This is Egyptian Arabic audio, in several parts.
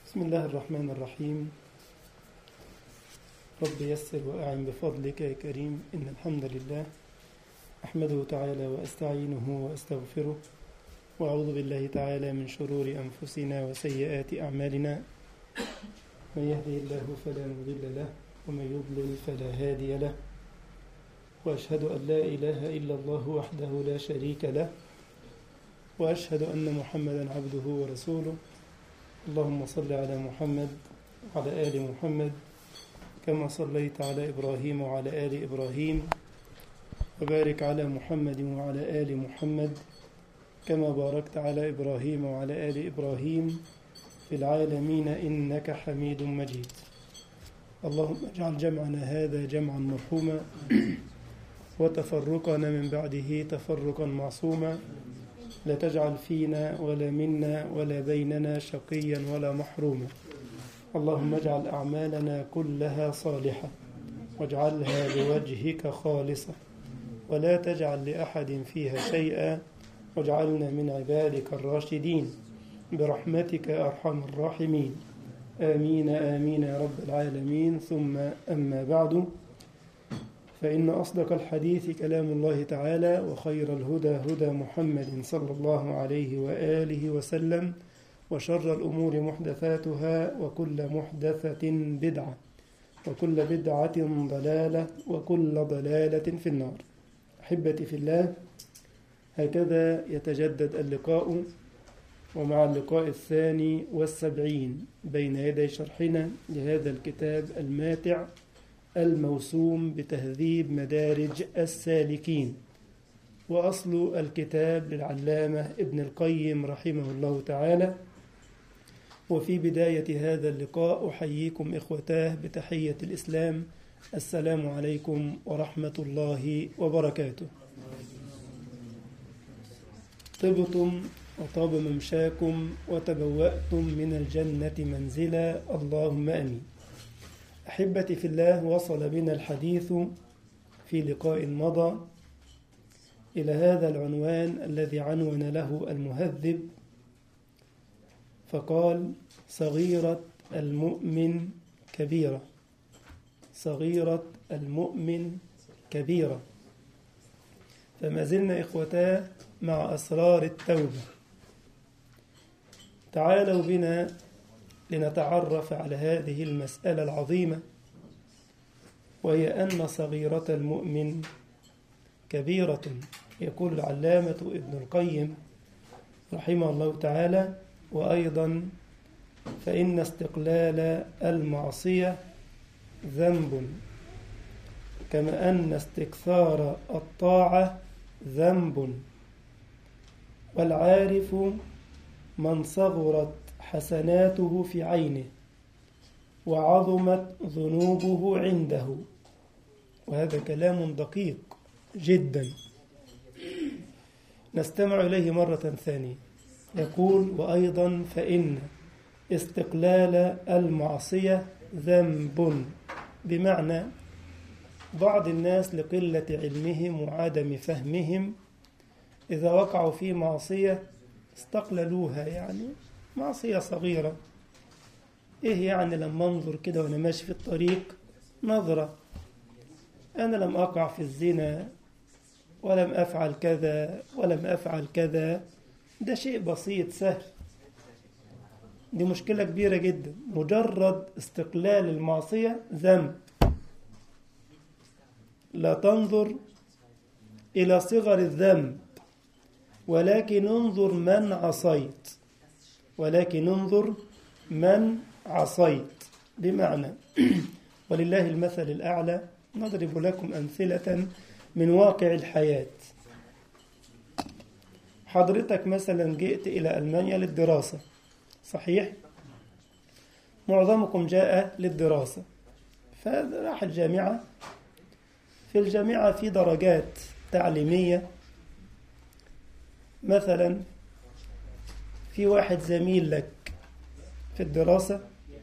بسم الله الرحمن الرحيم رب يسر وأعن بفضلك يا كريم إن الحمد لله أحمده تعالى وأستعينه وأستغفره وأعوذ بالله تعالى من شرور أنفسنا وسيئات أعمالنا من يهده الله فلا مضل له ومن يضلل فلا هادي له وأشهد أن لا إله إلا الله وحده لا شريك له وأشهد أن محمدا عبده ورسوله اللهم صل على محمد وعلى آل محمد كما صليت على إبراهيم وعلى آل إبراهيم وبارك على محمد وعلى آل محمد كما باركت على إبراهيم وعلى آل إبراهيم في العالمين إنك حميد مجيد اللهم اجعل جمعنا هذا جمعا مرحوما وتفرقنا من بعده تفرقا معصوما لا تجعل فينا ولا منا ولا بيننا شقيا ولا محروما اللهم اجعل أعمالنا كلها صالحة واجعلها لوجهك خالصة ولا تجعل لأحد فيها شيئا واجعلنا من عبادك الراشدين برحمتك أرحم الراحمين آمين آمين يا رب العالمين ثم أما بعد فإن أصدق الحديث كلام الله تعالى وخير الهدى هدى محمد صلى الله عليه وآله وسلم وشر الأمور محدثاتها وكل محدثة بدعة وكل بدعة ضلالة وكل ضلالة في النار أحبتي في الله هكذا يتجدد اللقاء ومع اللقاء الثاني والسبعين بين يدي شرحنا لهذا الكتاب الماتع الموسوم بتهذيب مدارج السالكين وأصل الكتاب للعلامة ابن القيم رحمه الله تعالى وفي بداية هذا اللقاء أحييكم إخوتاه بتحية الإسلام السلام عليكم ورحمة الله وبركاته طبتم وطاب ممشاكم وتبوأتم من الجنة منزلا اللهم أمين أحبتي في الله وصل بنا الحديث في لقاء مضى إلى هذا العنوان الذي عنون له المهذب فقال صغيرة المؤمن كبيرة صغيرة المؤمن كبيرة فما زلنا إخوتاه مع أسرار التوبة تعالوا بنا لنتعرف على هذه المسألة العظيمة وهي أن صغيرة المؤمن كبيرة يقول العلامة ابن القيم رحمه الله تعالى وأيضا فإن استقلال المعصية ذنب كما أن استكثار الطاعة ذنب والعارف من صغرت حسناته في عينه وعظمت ذنوبه عنده وهذا كلام دقيق جدا نستمع إليه مرة ثانية يقول وأيضا فإن استقلال المعصية ذنب بمعنى بعض الناس لقلة علمهم وعدم فهمهم إذا وقعوا في معصية استقللوها يعني معصية صغيرة إيه يعني لما أنظر كده وأنا ماشي في الطريق نظرة أنا لم أقع في الزنا ولم أفعل كذا ولم أفعل كذا ده شيء بسيط سهل دي مشكلة كبيرة جدا مجرد استقلال المعصية ذنب لا تنظر إلى صغر الذنب ولكن انظر من عصيت ولكن انظر من عصيت بمعنى ولله المثل الأعلى نضرب لكم أمثلة من واقع الحياة حضرتك مثلا جئت إلى ألمانيا للدراسة صحيح؟ معظمكم جاء للدراسة فراح الجامعة في الجامعة في درجات تعليمية مثلا في واحد زميل لك في الدراسة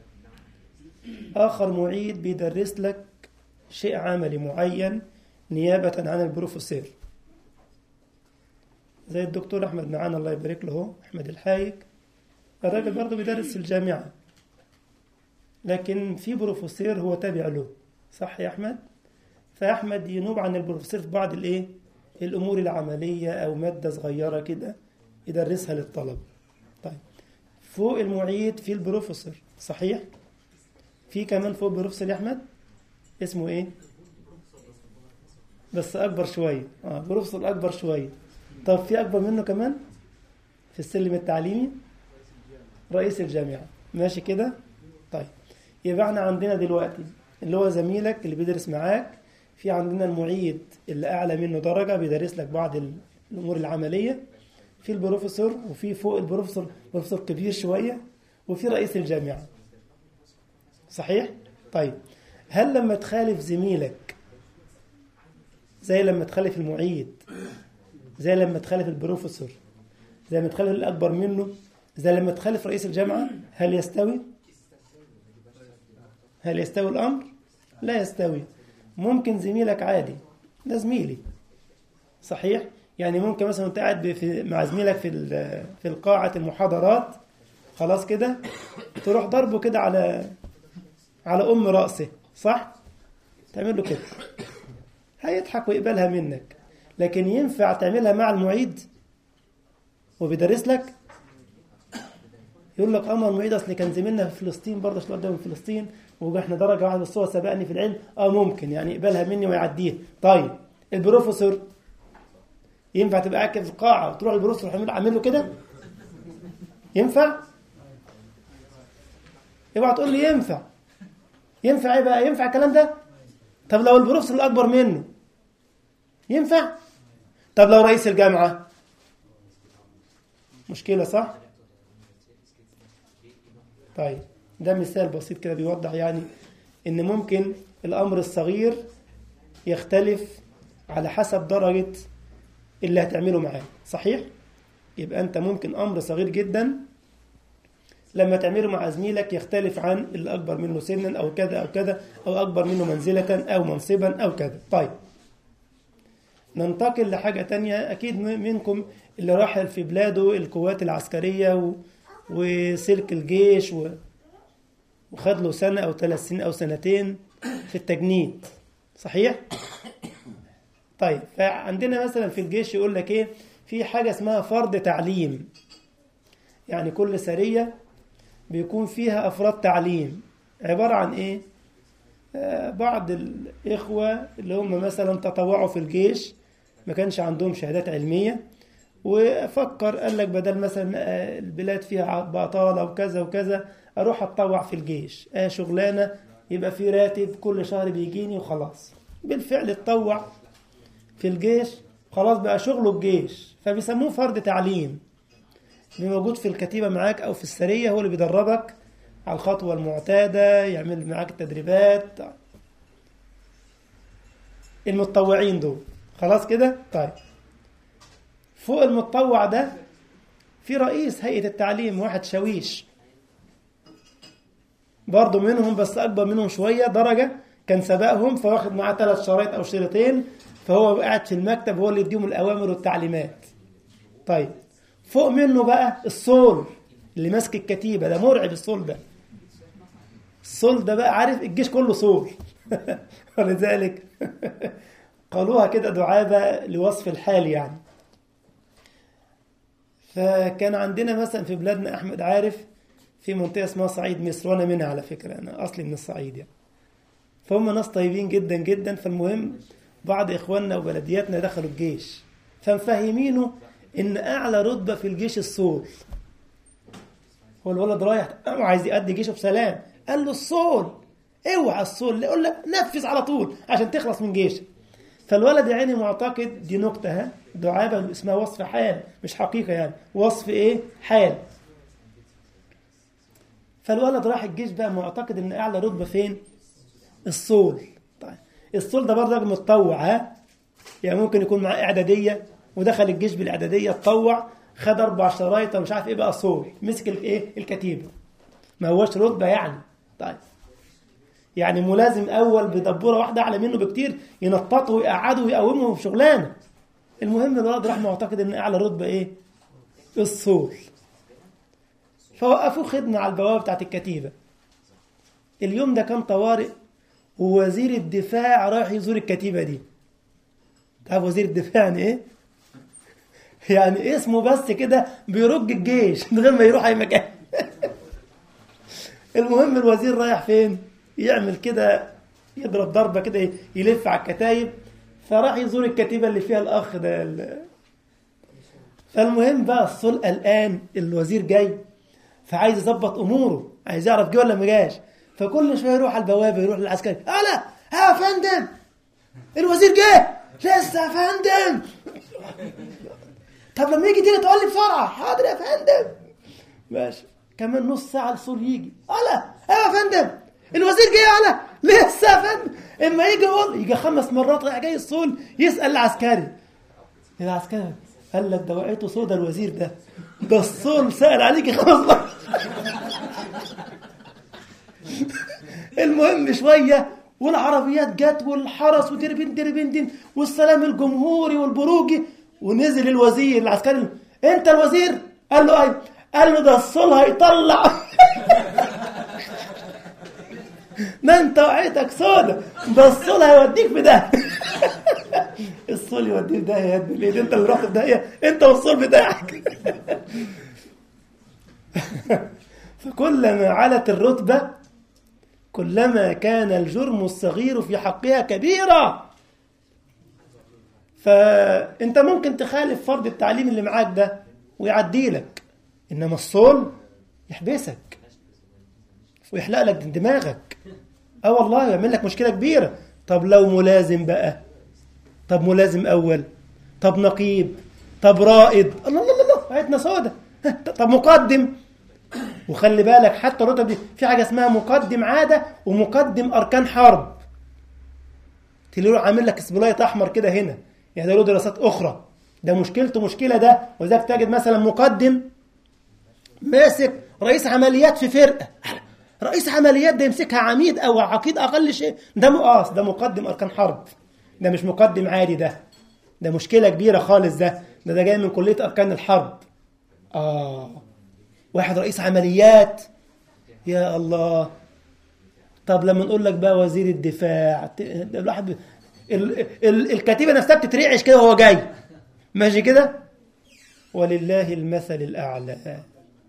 آخر معيد بيدرس لك شيء عملي معين نيابة عن البروفيسور زي الدكتور أحمد معانا الله يبارك له أحمد الحايك الراجل برضه بيدرس في الجامعة لكن في بروفيسور هو تابع له صح يا أحمد فأحمد ينوب عن البروفيسور في بعض الإيه الأمور العملية أو مادة صغيرة كده يدرسها للطلبة طيب فوق المعيد في البروفيسور صحيح في كمان فوق البروفيسور يا أحمد اسمه إيه بس أكبر شوية آه بروفيسور أكبر شوية طب في أكبر منه كمان في السلم التعليمي رئيس الجامعة ماشي كده طيب يبقى احنا عندنا دلوقتي اللي هو زميلك اللي بيدرس معاك في عندنا المعيد اللي أعلى منه درجة بيدرس لك بعض الأمور العملية في البروفيسور وفي فوق البروفيسور بروفيسور كبير شوية وفي رئيس الجامعة صحيح؟ طيب هل لما تخالف زميلك زي لما تخالف المعيد زي لما تخالف البروفيسور زي لما تخالف الأكبر منه زي لما تخالف رئيس الجامعة هل يستوي؟ هل يستوي الأمر؟ لا يستوي ممكن زميلك عادي ده زميلي صحيح؟ يعني ممكن مثلا انت قاعد في مع زميلك في في القاعة المحاضرات خلاص كده تروح ضربه كده على على أم رأسه صح؟ تعمل له كده هيضحك ويقبلها منك لكن ينفع تعملها مع المعيد وبيدرس لك يقول لك اه المعيد اصل كان زميلنا في فلسطين برضه عشان ده من فلسطين واحنا درجه واحده بس هو سبقني في العلم اه ممكن يعني يقبلها مني ويعديها طيب البروفيسور ينفع تبقى قاعد في القاعه وتروح البروفيسور عامل له كده ينفع اوعى تقول لي ينفع ينفع ايه بقى ينفع الكلام ده طب لو البروفيسور الاكبر منه ينفع طب لو رئيس الجامعه مشكله صح طيب ده مثال بسيط كده بيوضح يعني ان ممكن الامر الصغير يختلف على حسب درجة اللي هتعمله معاه صحيح؟ يبقى انت ممكن امر صغير جدا لما تعمله مع زميلك يختلف عن اللي اكبر منه سنا او كذا او كذا او اكبر منه منزلة او منصبا او كذا طيب ننتقل لحاجة تانية أكيد منكم اللي راح في بلاده القوات العسكرية و... وسلك الجيش و... وخد له سنة أو ثلاث سنين أو سنتين في التجنيد صحيح؟ طيب فعندنا مثلا في الجيش يقول لك إيه في حاجة اسمها فرض تعليم يعني كل سرية بيكون فيها أفراد تعليم عبارة عن إيه؟ آه بعض الإخوة اللي هم مثلا تطوعوا في الجيش ما كانش عندهم شهادات علمية وفكر قال لك بدل مثلا البلاد فيها بطالة وكذا وكذا أروح أتطوع في الجيش آه شغلانة يبقى في راتب كل شهر بيجيني وخلاص بالفعل اتطوع في الجيش خلاص بقى شغله الجيش فبيسموه فرض تعليم موجود في الكتيبة معاك أو في السرية هو اللي بيدربك على الخطوة المعتادة يعمل معاك التدريبات المتطوعين دول خلاص كده طيب فوق المتطوع ده في رئيس هيئة التعليم واحد شويش برضه منهم بس أكبر منهم شوية درجة كان سبقهم فواخد معاه ثلاث شرايط أو شريطين فهو قاعد في المكتب هو اللي يديهم الأوامر والتعليمات طيب فوق منه بقى الصول اللي ماسك الكتيبة ده مرعب الصول ده الصول ده بقى عارف الجيش كله صول ولذلك قالوها كده دعابة لوصف الحال يعني فكان عندنا مثلا في بلادنا أحمد عارف في منطقة اسمها صعيد مصر وأنا منها على فكرة أنا أصلي من الصعيد يعني فهم ناس طيبين جدا جدا فالمهم بعض إخواننا وبلدياتنا دخلوا الجيش فمفهمينه إن أعلى رتبة في الجيش الصول هو الولد رايح عايز يأدي جيشه بسلام قال له الصول اوعى الصول يقول لك نفذ على طول عشان تخلص من جيشك فالولد يعني معتقد دي نكتة ها دعابة اسمها وصف حال مش حقيقة يعني وصف ايه حال فالولد راح الجيش بقى معتقد ان اعلى رتبة فين الصول طيب الصول ده برضه راجل متطوع ها يعني ممكن يكون معاه اعدادية ودخل الجيش بالاعدادية اتطوع خد اربع شرايط ومش عارف ايه بقى صول مسك الايه الكتيبة ما هوش رتبة يعني طيب يعني ملازم اول بدبوره واحده اعلى منه بكتير ينططه ويقعده ويقومه في شغلانه المهم الولد راح معتقد ان اعلى رتبه ايه الصول فوقفوه خدمه على البوابه بتاعت الكتيبه اليوم ده كان طوارئ ووزير الدفاع رايح يزور الكتيبة دي تعرف وزير الدفاع يعني ايه؟ يعني اسمه بس كده بيرج الجيش من غير ما يروح اي مكان المهم الوزير رايح فين يعمل كده يضرب ضربه كده يلف على الكتايب فراح يزور الكتيبه اللي فيها الاخ ده ال- فالمهم بقى الصل قلقان الوزير جاي فعايز يظبط اموره عايز يعرف جه ولا ما جاش فكل شويه يروح على البوابه يروح للعسكري الا ها يا فندم الوزير جه لسه يا فندم طب لما يجي تيجي تقول لي بسرعه حاضر يا فندم ماشي كمان نص ساعه الصول يجي الا ايوه يا فندم الوزير جه الا لسه يا فندم اما يجي يقول يجي خمس مرات رايح جاي الصول يسال العسكري العسكري قال لك ده وقعته سودا الوزير ده ده الصول سال عليك خمس مرات المهم شويه والعربيات جت والحرس ودربين دربين دين والسلام الجمهوري والبروجي ونزل الوزير العسكري انت الوزير قال له ايوه قال له ده الصول هيطلع ما انت وعيتك سودا ده الصول هيوديك في ده الصول يوديك في ده يا ابني ليه انت اللي رحت في ده انت والصول بتاعك فكلما علت الرتبه كلما كان الجرم الصغير في حقها كبيرا فانت ممكن تخالف فرض التعليم اللي معاك ده ويعدي لك انما الصول يحبسك ويحلق لك دماغك اه والله يعمل لك مشكله كبيره طب لو ملازم بقى طب ملازم اول طب نقيب طب رائد الله الله الله عيتنا سودا طب مقدم وخلي بالك حتى الرتب دي في حاجه اسمها مقدم عاده ومقدم اركان حرب تلاقيه عامل لك سبلايت احمر كده هنا يعني له دراسات اخرى ده مشكلته مشكله ده ولذلك تجد مثلا مقدم ماسك رئيس عمليات في فرقه رئيس عمليات ده يمسكها عميد او عقيد اقل شيء ده مقاس ده مقدم اركان حرب ده مش مقدم عادي ده ده مشكله كبيره خالص ده ده ده جاي من كليه اركان الحرب اه واحد رئيس عمليات يا الله طب لما نقول لك بقى وزير الدفاع الواحد ب... ال... ال... الكتيبه نفسها بتترعش كده وهو جاي ماشي كده ولله المثل الاعلى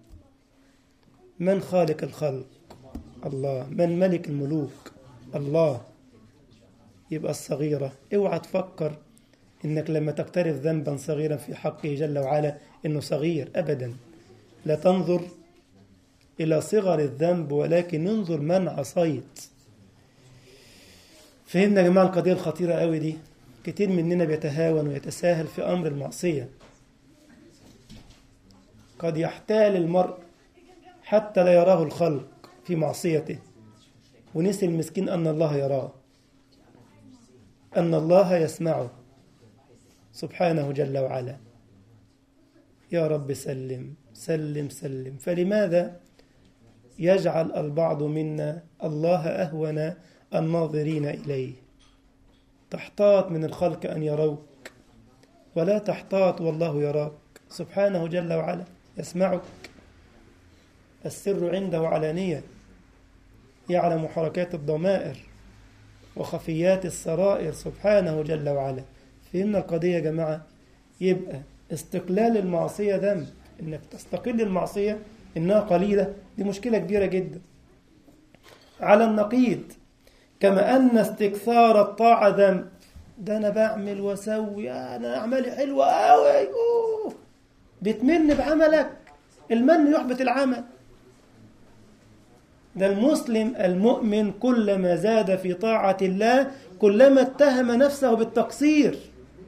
من خالق الخلق الله من ملك الملوك الله يبقى الصغيرة اوعى تفكر انك لما تقترف ذنبا صغيرا في حقه جل وعلا انه صغير ابدا لا تنظر الى صغر الذنب ولكن انظر من عصيت فهمنا يا جماعه القضيه الخطيره قوي دي كتير مننا بيتهاون ويتساهل في امر المعصيه قد يحتال المرء حتى لا يراه الخلق في معصيته ونسي المسكين أن الله يراه أن الله يسمعه سبحانه جل وعلا يا رب سلم سلم سلم فلماذا يجعل البعض منا الله أهون الناظرين إليه تحتاط من الخلق أن يروك ولا تحتاط والله يراك سبحانه جل وعلا يسمعك السر عنده علانية يعلم حركات الضمائر وخفيات السرائر سبحانه جل وعلا فهمنا القضية يا جماعة يبقى استقلال المعصية ذنب انك تستقل المعصية انها قليلة دي مشكلة كبيرة جدا على النقيض كما ان استكثار الطاعة ذنب ده انا بعمل واسوي انا اعمالي حلوة قوي بتمن بعملك المن يحبط العمل ده المسلم المؤمن كلما زاد في طاعة الله كلما اتهم نفسه بالتقصير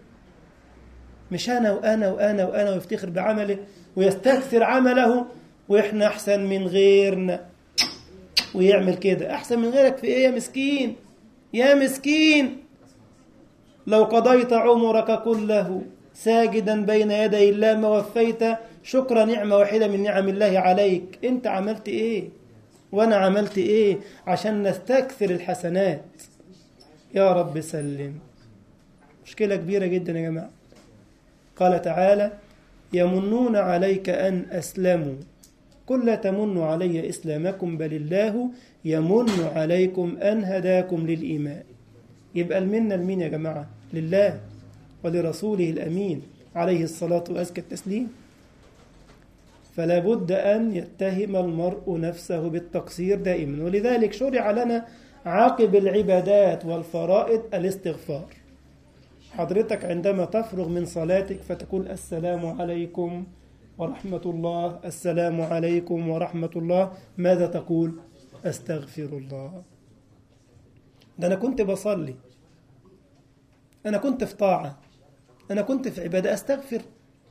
مش أنا وأنا وأنا وأنا ويفتخر بعمله ويستكثر عمله وإحنا أحسن من غيرنا ويعمل كده أحسن من غيرك في إيه يا مسكين يا مسكين لو قضيت عمرك كله ساجدا بين يدي الله ما وفيت شكر نعمة واحدة من نعم الله عليك أنت عملت إيه وانا عملت ايه عشان نستكثر الحسنات يا رب سلم مشكله كبيره جدا يا جماعه قال تعالى يمنون عليك ان اسلموا قل لا تمنوا علي إسلامكم بل الله يمن عليكم أن هداكم للإيمان يبقى المنة لمين يا جماعة لله ولرسوله الأمين عليه الصلاة وأزكى التسليم فلا بد أن يتهم المرء نفسه بالتقصير دائما ولذلك شرع لنا عاقب العبادات والفرائض الاستغفار حضرتك عندما تفرغ من صلاتك فتقول السلام عليكم ورحمة الله السلام عليكم ورحمة الله ماذا تقول أستغفر الله ده أنا كنت بصلي أنا كنت في طاعة أنا كنت في عبادة أستغفر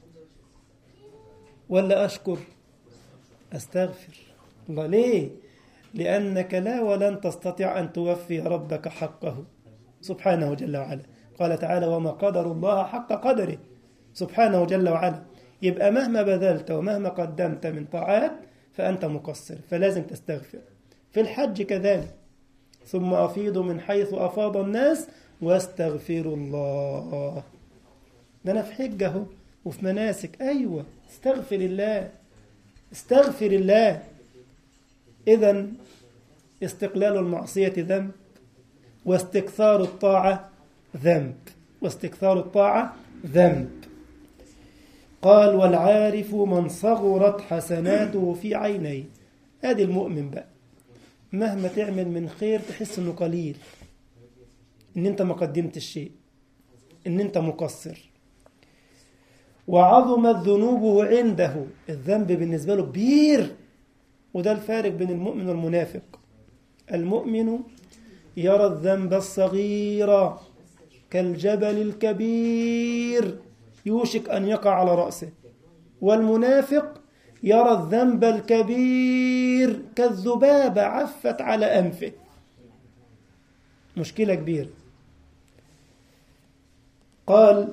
ولا أشكر أستغفر الله ليه لأنك لا ولن تستطيع أن توفي ربك حقه سبحانه جل وعلا قال تعالى وما قدر الله حق قدره سبحانه جل وعلا يبقى مهما بذلت ومهما قدمت من طاعات فأنت مقصر فلازم تستغفر في الحج كذلك ثم أفيض من حيث أفاض الناس واستغفروا الله ده أنا في حجة وفي مناسك أيوة استغفر الله استغفر الله إذا استقلال المعصية ذنب واستكثار الطاعة ذنب واستكثار الطاعة ذنب قال والعارف من صغرت حسناته في عينيه هذه المؤمن بقى مهما تعمل من خير تحس انه قليل ان انت ما قدمتش شيء ان انت مقصر وعظمت ذنوبه عنده الذنب بالنسبة له كبير وده الفارق بين المؤمن والمنافق المؤمن يرى الذنب الصغير كالجبل الكبير يوشك أن يقع على رأسه والمنافق يرى الذنب الكبير كالذبابة عفت على أنفه مشكلة كبيرة قال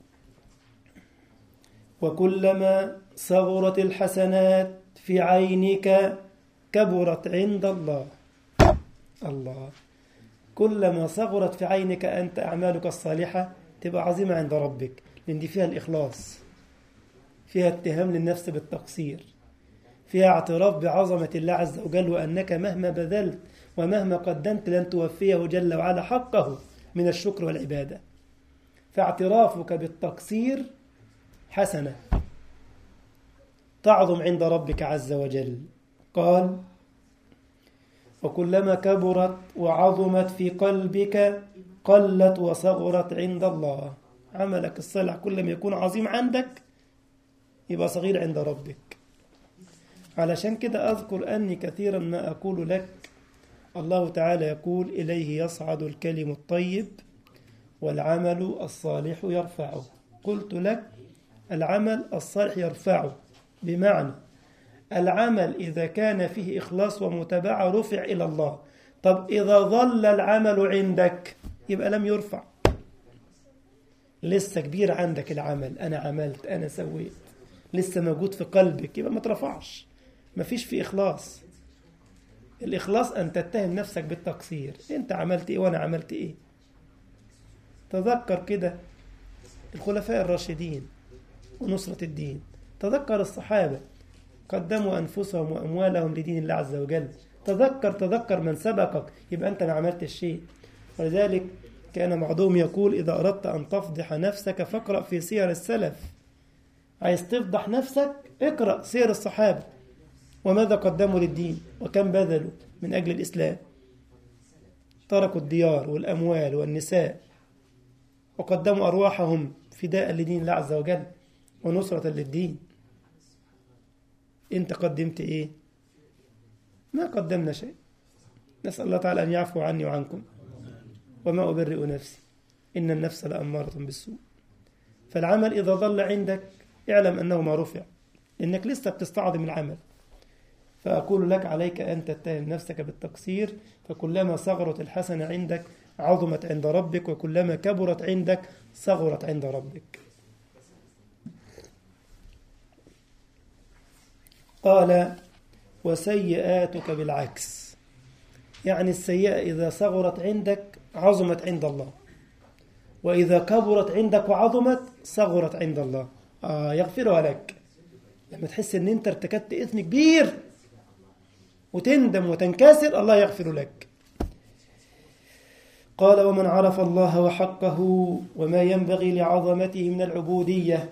وكلما صغرت الحسنات في عينك كبرت عند الله الله كلما صغرت في عينك أنت أعمالك الصالحة تبقى عظيمة عند ربك لأن دي فيها الإخلاص فيها اتهام للنفس بالتقصير فيها اعتراف بعظمة الله عز وجل وأنك مهما بذلت ومهما قدمت لن توفيه جل وعلا حقه من الشكر والعبادة فاعترافك بالتقصير حسنة تعظم عند ربك عز وجل قال وكلما كبرت وعظمت في قلبك قلت وصغرت عند الله عملك الصالح كل ما يكون عظيم عندك يبقى صغير عند ربك علشان كده أذكر أني كثيرا ما أقول لك الله تعالى يقول إليه يصعد الكلم الطيب والعمل الصالح يرفعه قلت لك العمل الصالح يرفعه بمعنى العمل إذا كان فيه إخلاص ومتابعة رفع إلى الله طب إذا ظل العمل عندك يبقى لم يرفع لسه كبير عندك العمل أنا عملت أنا سويت لسه موجود في قلبك يبقى ما ترفعش ما فيش في إخلاص الإخلاص أن تتهم نفسك بالتقصير أنت عملت إيه وأنا عملت إيه تذكر كده الخلفاء الراشدين ونصرة الدين تذكر الصحابة قدموا أنفسهم وأموالهم لدين الله عز وجل تذكر تذكر من سبقك يبقى أنت ما عملتش شيء ولذلك كان بعضهم يقول إذا أردت أن تفضح نفسك فاقرأ في سير السلف عايز تفضح نفسك اقرأ سير الصحابة وماذا قدموا للدين وكم بذلوا من أجل الإسلام تركوا الديار والأموال والنساء وقدموا أرواحهم فداء لدين الله عز وجل ونصرة للدين انت قدمت ايه ما قدمنا شيء نسأل الله تعالى أن يعفو عني وعنكم وما أبرئ نفسي إن النفس لأمارة بالسوء فالعمل إذا ظل عندك اعلم أنه ما رفع إنك لسه بتستعظم العمل فأقول لك عليك أن تتهم نفسك بالتقصير فكلما صغرت الحسنة عندك عظمت عند ربك وكلما كبرت عندك صغرت عند ربك قال وسيئاتك بالعكس يعني السيئة إذا صغرت عندك عظمت عند الله وإذا كبرت عندك وعظمت صغرت عند الله آه يغفرها لك لما تحس ان انت ارتكبت اثم كبير وتندم وتنكسر الله يغفر لك قال ومن عرف الله وحقه وما ينبغي لعظمته من العبودية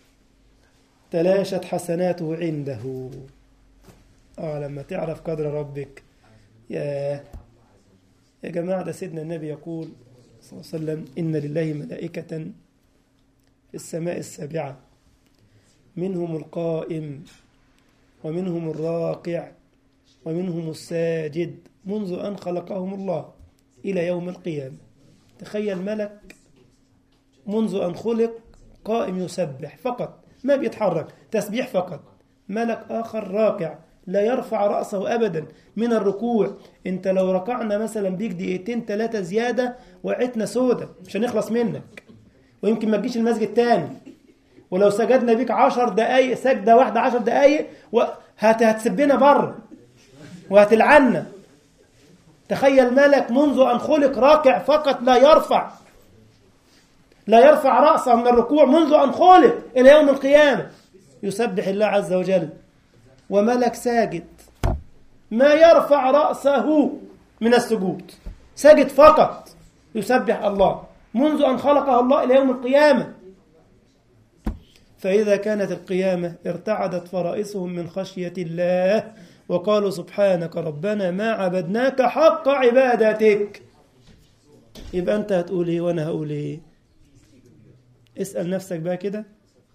تلاشت حسناته عنده آه لما تعرف قدر ربك يا يا جماعة ده سيدنا النبي يقول صلى الله عليه وسلم إن لله ملائكة في السماء السابعة منهم القائم ومنهم الراكع ومنهم الساجد منذ أن خلقهم الله إلى يوم القيامة تخيل ملك منذ أن خلق قائم يسبح فقط ما بيتحرك تسبيح فقط ملك آخر راكع لا يرفع رأسه أبدا من الركوع انت لو ركعنا مثلا بيك دقيقتين ثلاثة زيادة وقعتنا سودة مش هنخلص منك ويمكن ما تجيش المسجد تاني ولو سجدنا بيك عشر دقايق سجدة واحدة عشر دقايق هتسبنا بره وهتلعنا تخيل ملك منذ أن خلق راكع فقط لا يرفع لا يرفع رأسه من الركوع منذ أن خلق إلى يوم القيامة يسبح الله عز وجل وملك ساجد ما يرفع رأسه من السجود ساجد فقط يسبح الله منذ أن خلقه الله إلى يوم القيامة فإذا كانت القيامة ارتعدت فرائسهم من خشية الله وقالوا سبحانك ربنا ما عبدناك حق عبادتك يبقى أنت هتقول إيه وأنا هقول إيه اسأل نفسك بقى كده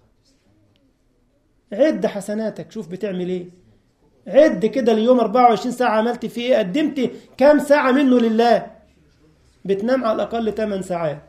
عد حسناتك شوف بتعمل ايه عد كده اليوم 24 ساعة عملت فيه ايه قدمت كام ساعة منه لله بتنام على الأقل 8 ساعات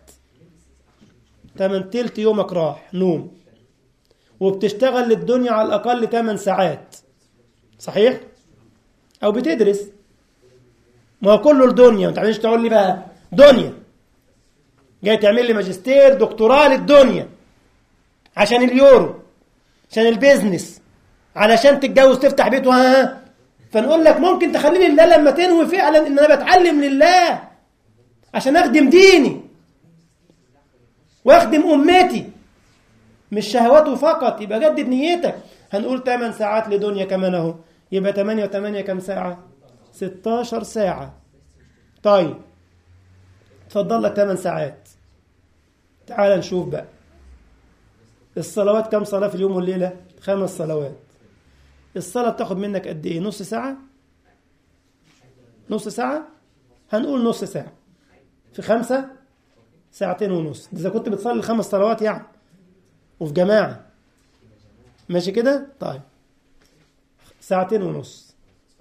8 تلت يومك راح نوم وبتشتغل للدنيا على الأقل 8 ساعات صحيح؟ أو بتدرس ما هو كله الدنيا ما تعملش تقول لي بقى دنيا جاي تعمل لي ماجستير دكتوراه للدنيا عشان اليورو عشان البيزنس علشان تتجوز تفتح بيت وها فنقول لك ممكن تخليني لله لما تنوي فعلا ان انا بتعلم لله عشان اخدم ديني واخدم امتي مش شهواته فقط يبقى جدد نيتك هنقول 8 ساعات لدنيا كمان اهو يبقى 8 و8 كام ساعة 16 ساعة طيب اتفضل لك 8 ساعات تعال نشوف بقى الصلوات كم صلاة في اليوم والليلة خمس صلوات الصلاة بتاخد منك قد ايه نص ساعة نص ساعة هنقول نص ساعة في خمسة ساعتين ونص إذا كنت بتصلي الخمس صلوات يعني وفي جماعة ماشي كده طيب ساعتين ونص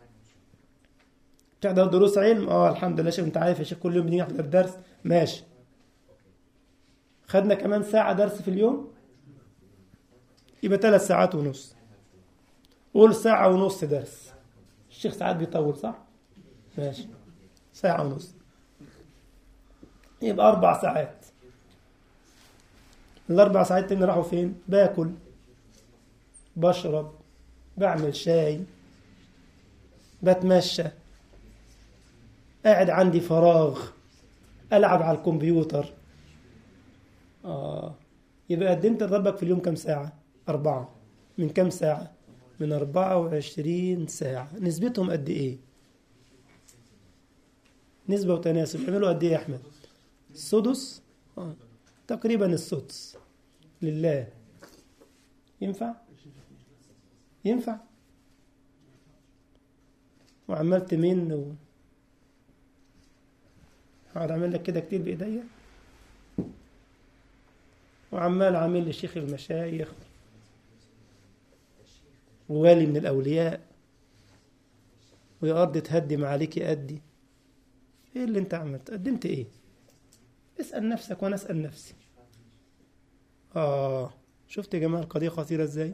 تحضر دروس علم اه الحمد لله شيخ انت عارف يا شيخ كل يوم بنيجي نحضر درس ماشي خدنا كمان ساعة درس في اليوم يبقى ثلاث ساعات ونص قول ساعة ونص درس الشيخ ساعات بيطول صح؟ ماشي ساعة ونص يبقى أربع ساعات الأربع ساعات تاني راحوا فين؟ باكل بشرب بعمل شاي بتمشى قاعد عندي فراغ ألعب على الكمبيوتر آه يبقى قدمت لربك في اليوم كم ساعة؟ أربعة من كم ساعة؟ من أربعة وعشرين ساعة نسبتهم قد إيه؟ نسبة وتناسب عملوا قد إيه يا أحمد؟ السدس؟ آه. تقريبا السدس لله ينفع؟ ينفع؟ وعمال تمن و هقعد أعمل لك كده كتير بإيديا وعمال عامل لي شيخ المشايخ ووالي من الأولياء ويا أرض تهدم عليك أدي إيه اللي أنت عملت قدمت إيه اسأل نفسك وأنا أسأل نفسي آه شفت يا جماعة القضية خطيرة إزاي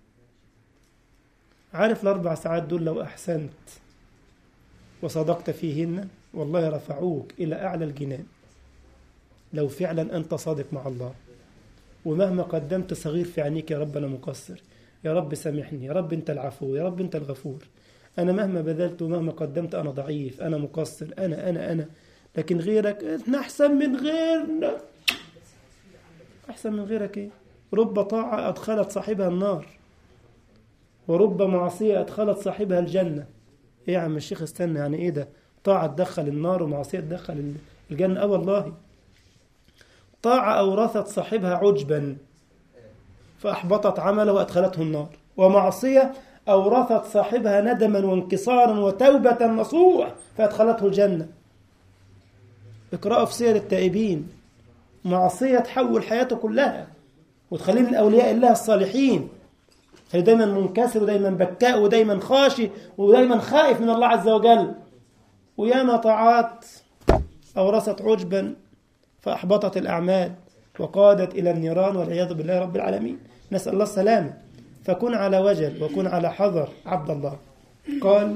عارف الأربع ساعات دول لو أحسنت وصدقت فيهن والله رفعوك إلى أعلى الجنان لو فعلا أنت صادق مع الله ومهما قدمت صغير في عينيك يا رب أنا مقصر يا رب سامحني يا رب أنت العفو يا رب أنت الغفور أنا مهما بذلت ومهما قدمت أنا ضعيف أنا مقصر أنا أنا أنا لكن غيرك إحنا أحسن من غيرنا أحسن من غيرك إيه رب طاعة أدخلت صاحبها النار ورب معصية أدخلت صاحبها الجنة إيه يا عم الشيخ استنى يعني إيه ده طاعة تدخل النار ومعصية تدخل الجنة أه والله طاعة أورثت صاحبها عجبا فأحبطت عمله وأدخلته النار ومعصية أورثت صاحبها ندما وانكسارا وتوبة نصوح فأدخلته الجنة اقرأوا في سير التائبين معصية تحول حياته كلها وتخليه من أولياء الله الصالحين خليه دايما منكسر ودايما بكاء ودايما خاشي ودايما خائف من الله عز وجل وياما طاعات أورثت عجبا فأحبطت الأعمال وقادت إلى النيران والعياذ بالله رب العالمين نسأل الله السلامة فكن على وجل وكن على حذر عبد الله قال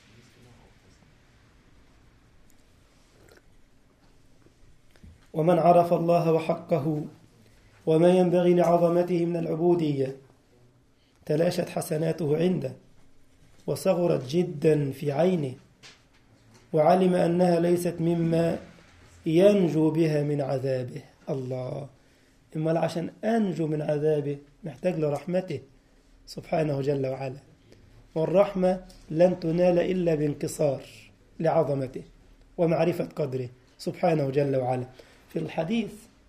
ومن عرف الله وحقه وما ينبغي لعظمته من العبودية تلاشت حسناته عنده وصغرت جدا في عينه وعلم أنها ليست مما ينجو بها من عذابه الله إما عشان أنجو من عذابه محتاج لرحمته سبحانه جل وعلا والرحمة لن تنال إلا بانكسار لعظمته ومعرفة قدره سبحانه جل وعلا في الحديث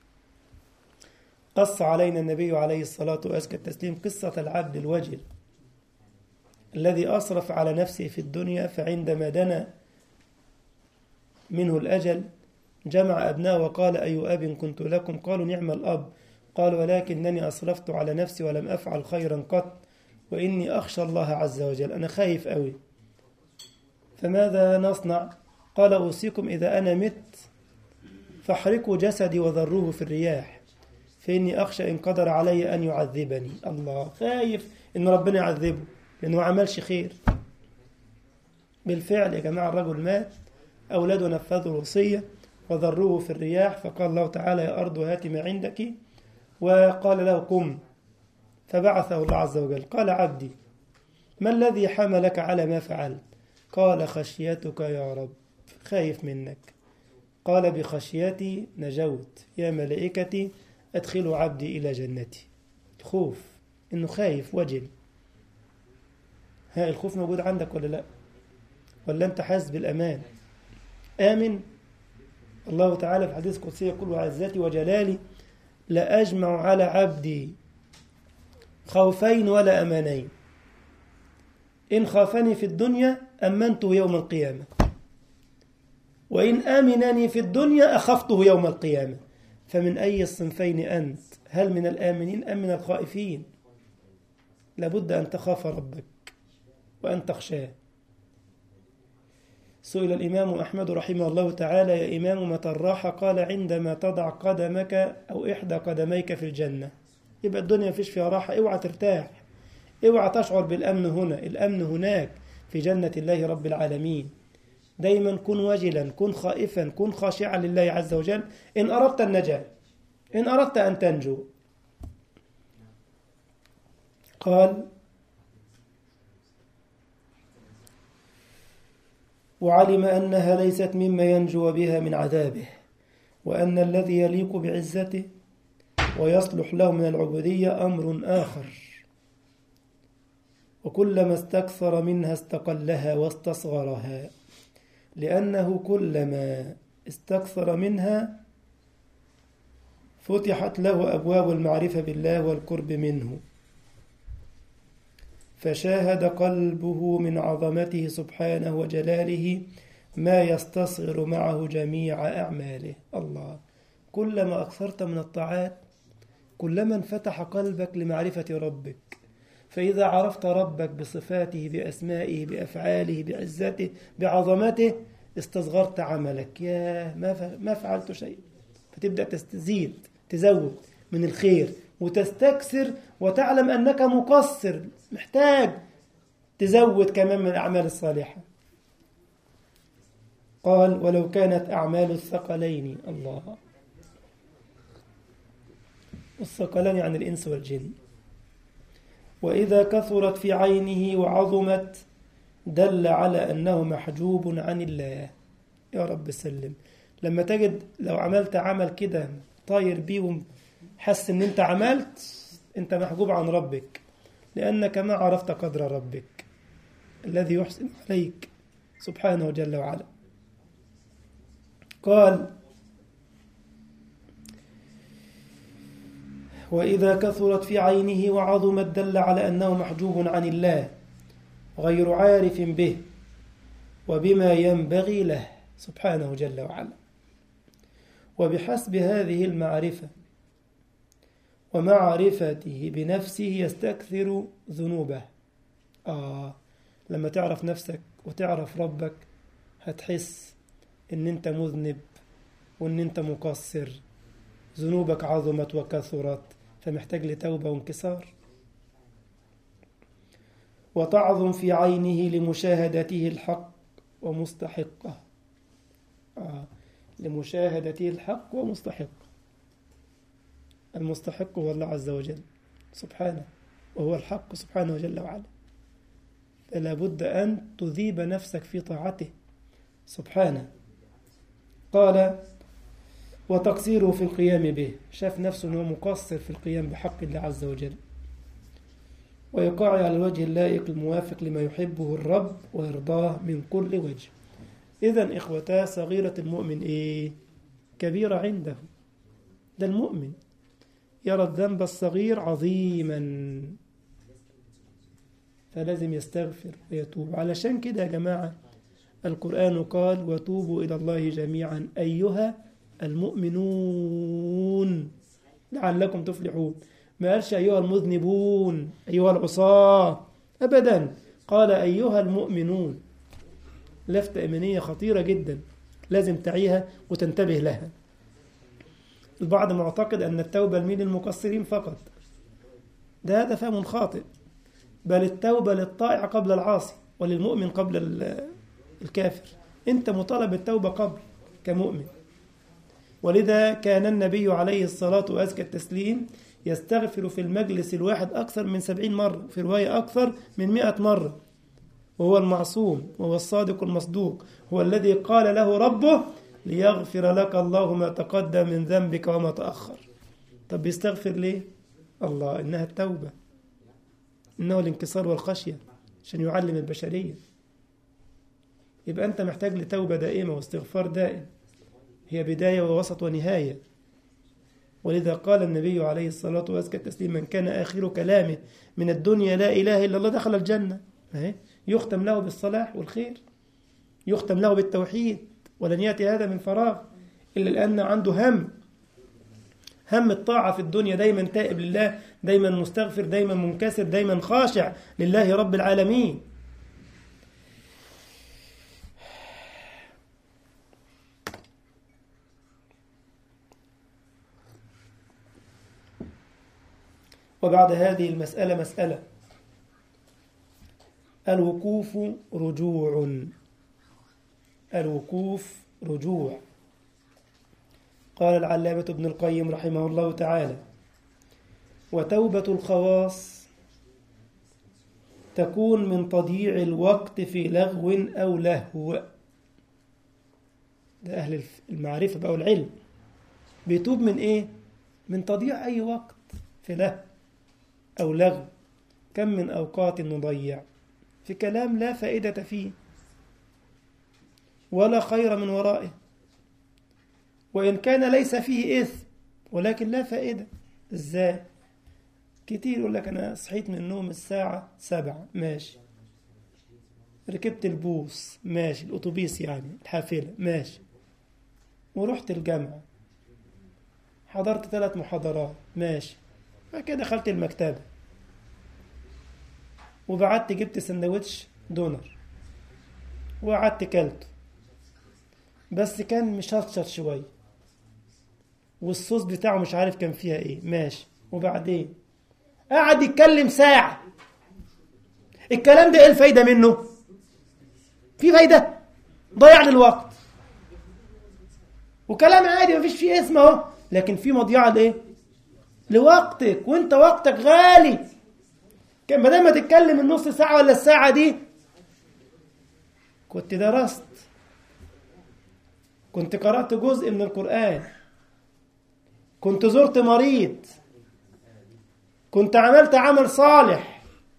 قص علينا النبي عليه الصلاة وأزكى التسليم قصة العبد الوجل الذي أصرف على نفسه في الدنيا فعندما دنا منه الأجل جمع أبناء وقال أي أب كنت لكم قالوا نعم الأب قال ولكنني أصرفت على نفسي ولم أفعل خيرا قط وإني أخشى الله عز وجل أنا خايف أوي فماذا نصنع قال أوصيكم إذا أنا مت فاحرقوا جسدي وذروه في الرياح فإني أخشى إن قدر علي أن يعذبني الله خايف إن ربنا يعذبه لأنه عملش خير بالفعل يا جماعة الرجل مات أولاده نفذوا الوصية وذروه في الرياح فقال الله تعالى يا أرض هات ما عندك وقال له قم فبعثه الله عز وجل قال عبدي ما الذي حملك على ما فعلت قال خشيتك يا رب خايف منك قال بخشيتي نجوت يا ملائكتي أدخلوا عبدي إلى جنتي خوف إنه خايف وجل ها الخوف موجود عندك ولا لا ولا أنت حاسس بالأمان آمن الله تعالى في حديث قدسي يقول عزتي وجلالي لا أجمع على عبدي خوفين ولا أمانين إن خافني في الدنيا أمنته يوم القيامة وإن آمنني في الدنيا أخفته يوم القيامة فمن أي الصنفين أنت هل من الآمنين أم من الخائفين لابد أن تخاف ربك وأن تخشاه سئل الإمام أحمد رحمه الله تعالى يا إمام متى الراحة قال عندما تضع قدمك أو إحدى قدميك في الجنة يبقى الدنيا مفيش فيها راحة اوعى ترتاح اوعى تشعر بالأمن هنا الأمن هناك في جنة الله رب العالمين دايما كن وجلا كن خائفا كن خاشعا لله عز وجل إن أردت النجاة إن أردت أن تنجو قال وعلم أنها ليست مما ينجو بها من عذابه وأن الذي يليق بعزته ويصلح له من العبودية أمر آخر وكلما استكثر منها استقلها واستصغرها لأنه كلما استكثر منها فتحت له أبواب المعرفة بالله والقرب منه فشاهد قلبه من عظمته سبحانه وجلاله ما يستصغر معه جميع أعماله الله كلما أكثرت من الطاعات كلما انفتح قلبك لمعرفة ربك فإذا عرفت ربك بصفاته بأسمائه بأفعاله بعزته بعظمته استصغرت عملك يا ما ما فعلت شيء فتبدأ تستزيد تزود من الخير وتستكثر وتعلم أنك مقصر محتاج تزود كمان من الأعمال الصالحة قال ولو كانت أعمال الثقلين الله الثقلان عن الإنس والجن وإذا كثرت في عينه وعظمت دل على أنه محجوب عن الله يا رب سلم لما تجد لو عملت عمل كده طاير بيه حس ان انت عملت انت محجوب عن ربك لأنك ما عرفت قدر ربك الذي يحسن عليك سبحانه جل وعلا قال وإذا كثرت في عينه وعظمت دل على أنه محجوب عن الله غير عارف به وبما ينبغي له سبحانه جل وعلا وبحسب هذه المعرفة ومعرفته بنفسه يستكثر ذنوبه آه لما تعرف نفسك وتعرف ربك هتحس ان انت مذنب وان انت مقصر ذنوبك عظمت وكثرت فمحتاج لتوبة وانكسار وتعظم في عينه لمشاهدته الحق ومستحقه آه. لمشاهدته الحق ومستحقه المستحق هو الله عز وجل سبحانه وهو الحق سبحانه جل وعلا فلا بد أن تذيب نفسك في طاعته سبحانه قال وتقصيره في القيام به شاف نفسه أنه مقصر في القيام بحق الله عز وجل ويقع على الوجه اللائق الموافق لما يحبه الرب ويرضاه من كل وجه إذا إخوتا صغيرة المؤمن إيه كبيرة عنده ده المؤمن يرى الذنب الصغير عظيما فلازم يستغفر ويتوب علشان كده يا جماعة القرآن قال وتوبوا إلى الله جميعا أيها المؤمنون لعلكم تفلحون ما قالش أيها المذنبون أيها العصاة أبدا قال أيها المؤمنون لفتة إيمانية خطيرة جدا لازم تعيها وتنتبه لها البعض معتقد أن التوبة لمين المقصرين فقط ده هذا فهم خاطئ بل التوبة للطائع قبل العاصي وللمؤمن قبل الكافر أنت مطالب بالتوبة قبل كمؤمن ولذا كان النبي عليه الصلاة وأزكى التسليم يستغفر في المجلس الواحد أكثر من سبعين مرة في رواية أكثر من مئة مرة وهو المعصوم وهو الصادق المصدوق هو الذي قال له ربه ليغفر لك الله ما تقدم من ذنبك وما تأخر طب بيستغفر ليه الله إنها التوبة إنه الانكسار والخشية عشان يعلم البشرية يبقى أنت محتاج لتوبة دائمة واستغفار دائم هي بداية ووسط ونهاية ولذا قال النبي عليه الصلاة والسلام التسليم من كان آخر كلامه من الدنيا لا إله إلا الله دخل الجنة يختم له بالصلاح والخير يختم له بالتوحيد ولن يأتي هذا من فراغ إلا لأن عنده هم هم الطاعة في الدنيا دايما تائب لله دايما مستغفر دايما منكسر دايما خاشع لله رب العالمين وبعد هذه المسألة مسألة الوقوف رجوع الوقوف رجوع قال العلامة ابن القيم رحمه الله تعالى وتوبة الخواص تكون من تضييع الوقت في لغو أو لهو ده أهل المعرفة بقى والعلم بيتوب من إيه؟ من تضييع أي وقت في لهو أو لغو كم من أوقات نضيع في كلام لا فائدة فيه ولا خير من ورائه وإن كان ليس فيه إثم ولكن لا فائدة إزاي كتير يقول لك أنا صحيت من النوم الساعة سبعة ماشي ركبت البوس ماشي الأتوبيس يعني الحافلة ماشي ورحت الجامعة حضرت ثلاث محاضرات ماشي بعد كده دخلت المكتبة وبعدت جبت سندوتش دونر وقعدت كلته بس كان مشطشط شوية والصوص بتاعه مش عارف كان فيها ايه ماشي وبعدين قعد يتكلم ساعة الكلام ده ايه الفايدة منه في فايدة ضيع للوقت وكلام عادي مفيش فيه اسم اهو لكن في مضيعة لايه لوقتك وانت وقتك غالي كان بدل ما تتكلم النص ساعة ولا الساعة دي كنت درست كنت قرأت جزء من القرآن كنت زرت مريض كنت عملت عمل صالح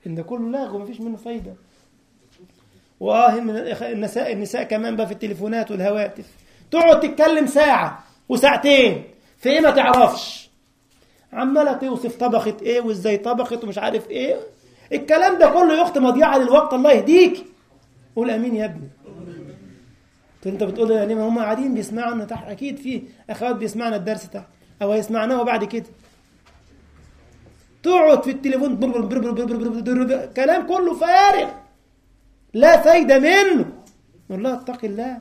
إن ده كله لغو مفيش منه فايدة وآه من النساء النساء كمان بقى في التليفونات والهواتف تقعد تتكلم ساعة وساعتين في إيه ما تعرفش عمالة توصف طبخت إيه وإزاي طبخت ومش عارف إيه الكلام ده كله يا أخت مضيعة للوقت الله يهديك قول أمين يا ابني انت بتقول يعني ما هم قاعدين بيسمعوا تحت اكيد في اخوات بيسمعنا الدرس تحت او هيسمعناه بعد كده تقعد في التليفون بر بر بر بر بر بر بر كلام كله فارغ لا فايدة منه نقول لها اتق الله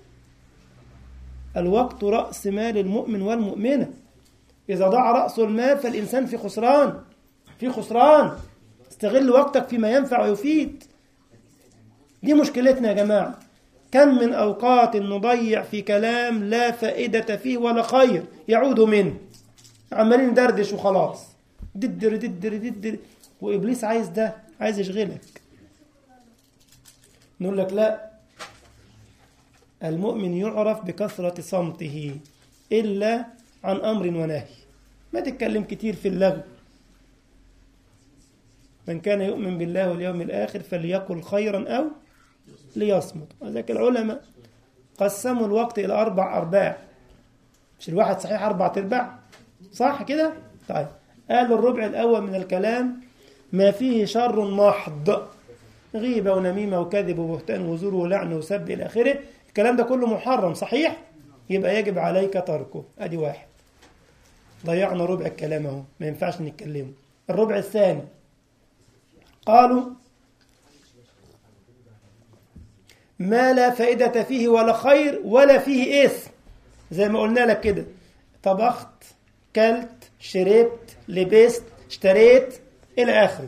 الوقت رأس مال المؤمن والمؤمنة إذا ضاع رأس المال فالإنسان في خسران في خسران استغل وقتك فيما ينفع ويفيد دي مشكلتنا يا جماعة كم من أوقات نضيع في كلام لا فائدة فيه ولا خير يعود منه عمالين ندردش وخلاص ددر ددر ددر وإبليس عايز ده عايز يشغلك نقول لك لا المؤمن يعرف بكثرة صمته إلا عن أمر ونهي ما تتكلم كتير في اللغو من كان يؤمن بالله واليوم الآخر فليقل خيرا أو ليصمت وذلك العلماء قسموا الوقت إلى أربع أرباع مش الواحد صحيح أربع أرباع صح كده؟ طيب قالوا الربع الأول من الكلام ما فيه شر محض غيبة ونميمة وكذب وبهتان وزور ولعن وسب إلى آخره الكلام ده كله محرم صحيح؟ يبقى يجب عليك تركه أدي واحد ضيعنا ربع الكلام اهو ما ينفعش نتكلمه الربع الثاني قالوا ما لا فائدة فيه ولا خير ولا فيه إثم زي ما قلنا لك كده طبخت كلت شربت لبست اشتريت إلى آخره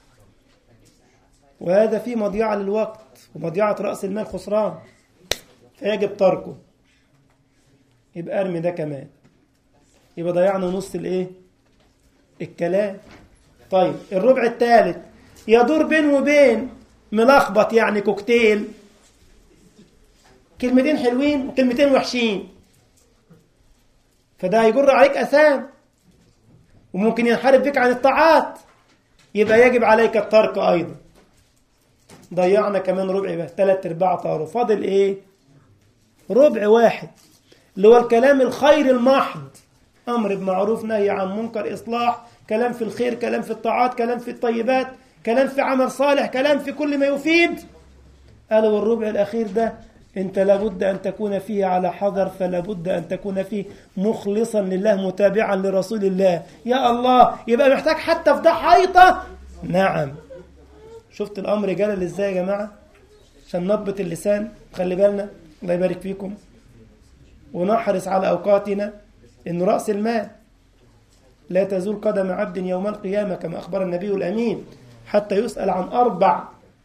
وهذا فيه مضيعة للوقت ومضيعة رأس المال خسران فيجب تركه يبقى ارمي ده كمان يبقى ضيعنا نص الايه الكلام طيب الربع الثالث يدور بين وبين ملخبط يعني كوكتيل كلمتين حلوين وكلمتين وحشين فده هيجر عليك اثام وممكن ينحرف بك عن الطاعات يبقى يجب عليك الترك ايضا ضيعنا كمان ربع يبقى ثلاث ارباع طاروا فاضل ايه ربع واحد اللي هو الكلام الخير المحض امر بمعروف نهي عن منكر اصلاح كلام في الخير كلام في الطاعات كلام في الطيبات كلام في عمل صالح كلام في كل ما يفيد قالوا والربع الاخير ده انت لابد ان تكون فيه على حذر فلابد ان تكون فيه مخلصا لله متابعا لرسول الله يا الله يبقى محتاج حتى في ده حيطه نعم شفت الامر جلل ازاي يا جماعه عشان نضبط اللسان خلي بالنا الله يبارك فيكم ونحرص على اوقاتنا انه راس المال لا تزول قدم عبد يوم القيامه كما اخبر النبي الامين حتى يسال عن اربع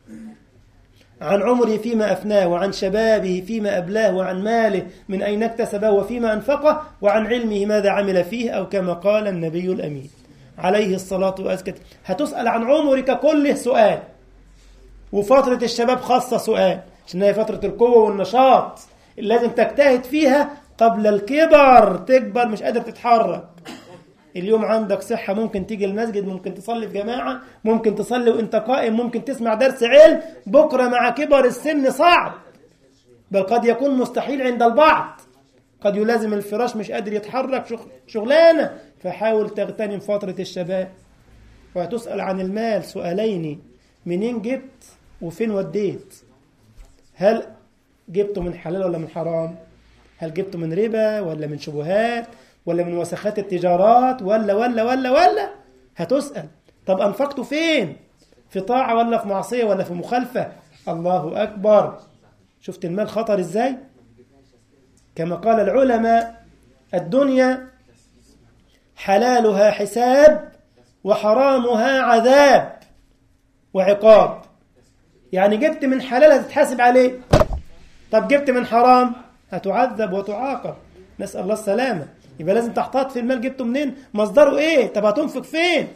عن عمره فيما أفناه وعن شبابه فيما أبلاه وعن ماله من أين اكتسبه وفيما أنفقه وعن علمه ماذا عمل فيه أو كما قال النبي الأمين عليه الصلاة والسلام هتسأل عن عمرك كله سؤال وفترة الشباب خاصة سؤال عشان هي فترة القوة والنشاط اللي لازم تجتهد فيها قبل الكبر تكبر مش قادر تتحرك اليوم عندك صحة ممكن تيجي المسجد ممكن تصلي في جماعة ممكن تصلي وانت قائم ممكن تسمع درس علم بكرة مع كبر السن صعب بل قد يكون مستحيل عند البعض قد يلازم الفراش مش قادر يتحرك شغلانة فحاول تغتنم فترة الشباب وهتسأل عن المال سؤالين منين جبت وفين وديت هل جبته من حلال ولا من حرام هل جبته من ربا ولا من شبهات ولا من وسخات التجارات ولا ولا ولا ولا هتسأل طب أنفقته فين في طاعة ولا في معصية ولا في مخالفة الله أكبر شفت المال خطر إزاي كما قال العلماء الدنيا حلالها حساب وحرامها عذاب وعقاب يعني جبت من حلال هتتحاسب عليه طب جبت من حرام هتعذب وتعاقب نسأل الله السلامة يبقى لازم تحتاط في المال جبته منين مصدره ايه طب هتنفق فين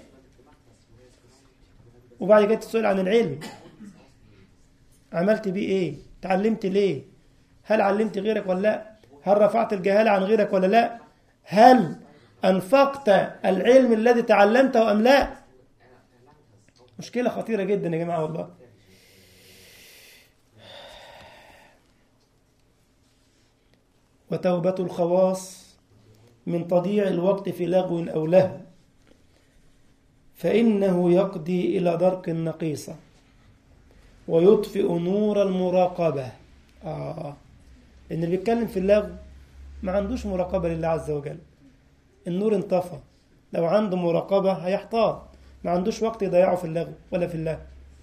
وبعد كده تسأل عن العلم عملت بيه ايه تعلمت ليه هل علمت غيرك ولا لا هل رفعت الجهالة عن غيرك ولا لا هل أنفقت العلم الذي تعلمته أم لا مشكلة خطيرة جدا يا جماعة والله وتوبة الخواص من تضييع الوقت في لغو أو لهو فإنه يقضي إلى درك النقيصة ويطفئ نور المراقبة آه إن اللي بيتكلم في اللغو ما عندوش مراقبة لله عز وجل النور انطفى لو عنده مراقبة هيحتاط ما عندوش وقت يضيعه في اللغو ولا في الله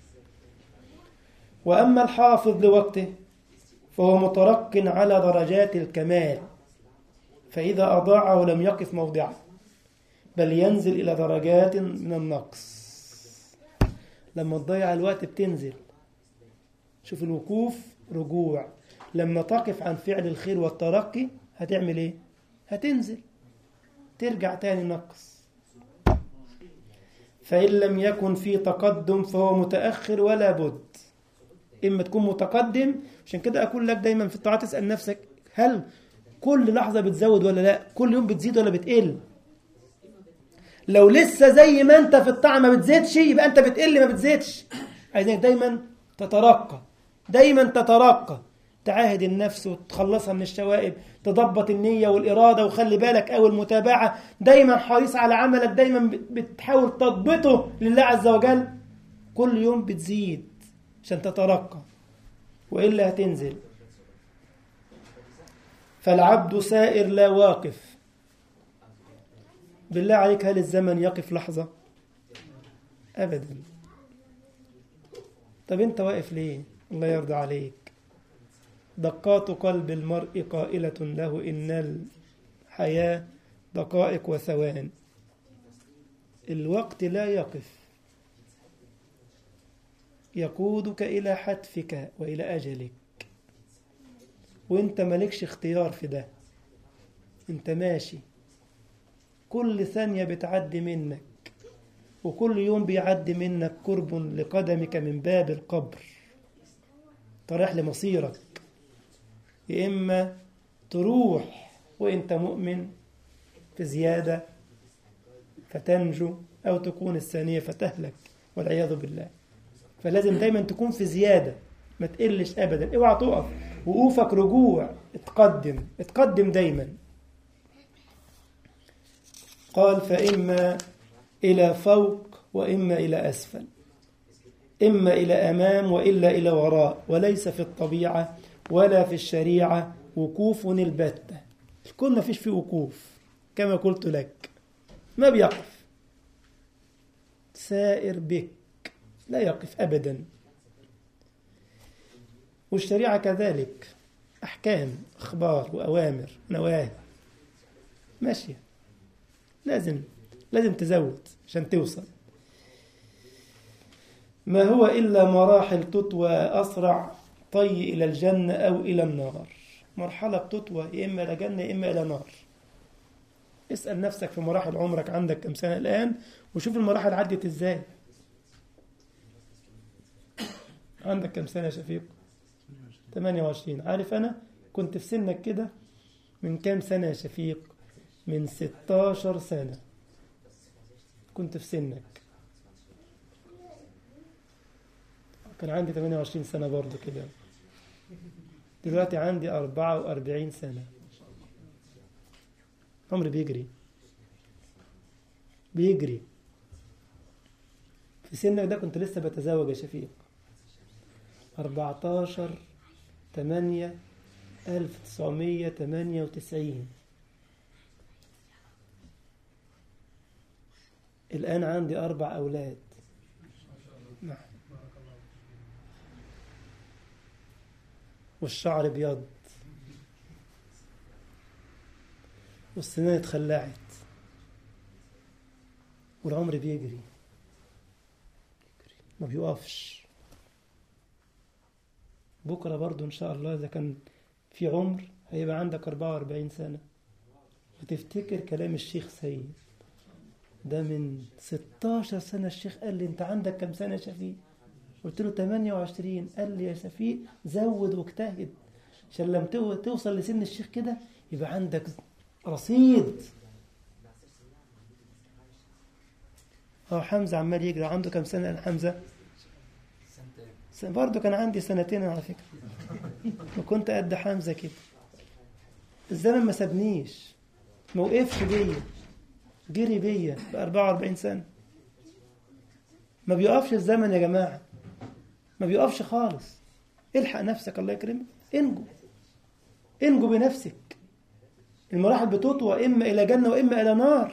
وأما الحافظ لوقته فهو مترق على درجات الكمال فإذا أضاعه لم يقف موضعه بل ينزل إلى درجات من النقص لما تضيع الوقت بتنزل شوف الوقوف رجوع لما تقف عن فعل الخير والترقي هتعمل ايه هتنزل ترجع تاني نقص فإن لم يكن في تقدم فهو متأخر ولا بد إما تكون متقدم عشان كده أقول لك دايما في الطاعات اسأل نفسك هل كل لحظة بتزود ولا لا كل يوم بتزيد ولا بتقل لو لسه زي ما انت في الطاعة ما بتزيدش يبقى انت بتقل ما بتزيدش عايزينك دايما تترقى دايما تترقى تعاهد النفس وتخلصها من الشوائب تضبط النية والإرادة وخلي بالك أو المتابعة دايما حريص على عملك دايما بتحاول تضبطه لله عز وجل كل يوم بتزيد عشان تترقى وإلا هتنزل فالعبد سائر لا واقف بالله عليك هل الزمن يقف لحظة أبدا طب أنت واقف ليه الله يرضى عليك دقات قلب المرء قائلة له إن الحياة دقائق وثوان الوقت لا يقف يقودك إلى حتفك وإلى أجلك وانت مالكش اختيار في ده انت ماشي كل ثانية بتعدي منك وكل يوم بيعدي منك قرب لقدمك من باب القبر طريح لمصيرك يا إما تروح وإنت مؤمن في زيادة فتنجو أو تكون الثانية فتهلك والعياذ بالله فلازم دايما تكون في زيادة ما تقلش أبدا اوعى تقف وقوفك رجوع اتقدم اتقدم دايما قال فإما إلى فوق وإما إلى أسفل إما إلى أمام وإلا إلى وراء وليس في الطبيعة ولا في الشريعة وقوف البتة الكل ما فيش فيه وقوف كما قلت لك ما بيقف سائر بك لا يقف أبدا والشريعة كذلك أحكام أخبار وأوامر نواهي ماشية لازم لازم تزود عشان توصل ما هو إلا مراحل تطوى أسرع طي إلى الجنة أو إلى النار مرحلة بتطوى يا إما إلى جنة يا إما إلى نار اسأل نفسك في مراحل عمرك عندك كم سنة الآن وشوف المراحل عدت إزاي عندك كم سنة يا شفيق 28 عارف أنا كنت في سنك كده من كام سنة يا شفيق من 16 سنة كنت في سنك كان عندي 28 سنة برضو كده دلوقتي عندي 44 سنة عمري بيجري بيجري في سنك ده كنت لسه بتزوج يا شفيق 14 8 1998 الآن عندي أربع أولاد نعم والشعر ابيض والسنان اتخلعت والعمر بيجري ما بيقفش بكرة برضو إن شاء الله إذا كان في عمر هيبقى عندك 44 سنة وتفتكر كلام الشيخ سيد ده من 16 سنة الشيخ قال لي أنت عندك كم سنة يا شفيق؟ قلت له 28 قال لي يا شفيق زود واجتهد عشان لما توصل لسن الشيخ كده يبقى عندك رصيد اه حمزة عمال يجري عنده كم سنة الآن حمزة برضه كان عندي سنتين على فكرة وكنت قد حمزة كده الزمن ما سابنيش ما وقفش بيا جري بيا ب 44 سنة ما بيقفش الزمن يا جماعة ما بيقفش خالص الحق نفسك الله يكرمك انجو انجو بنفسك المراحل بتطوى إما إلى جنة وإما إلى نار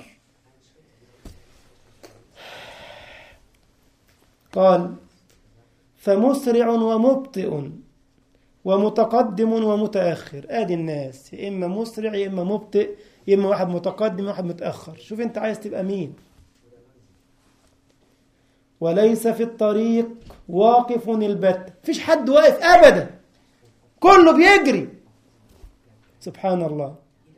قال فمسرع ومبطئ ومتقدم ومتأخر آدي الناس يا إما مسرع يا إما مبطئ يا إما واحد متقدم واحد متأخر شوف أنت عايز تبقى مين وليس في الطريق واقف البت فيش حد واقف أبدا كله بيجري سبحان الله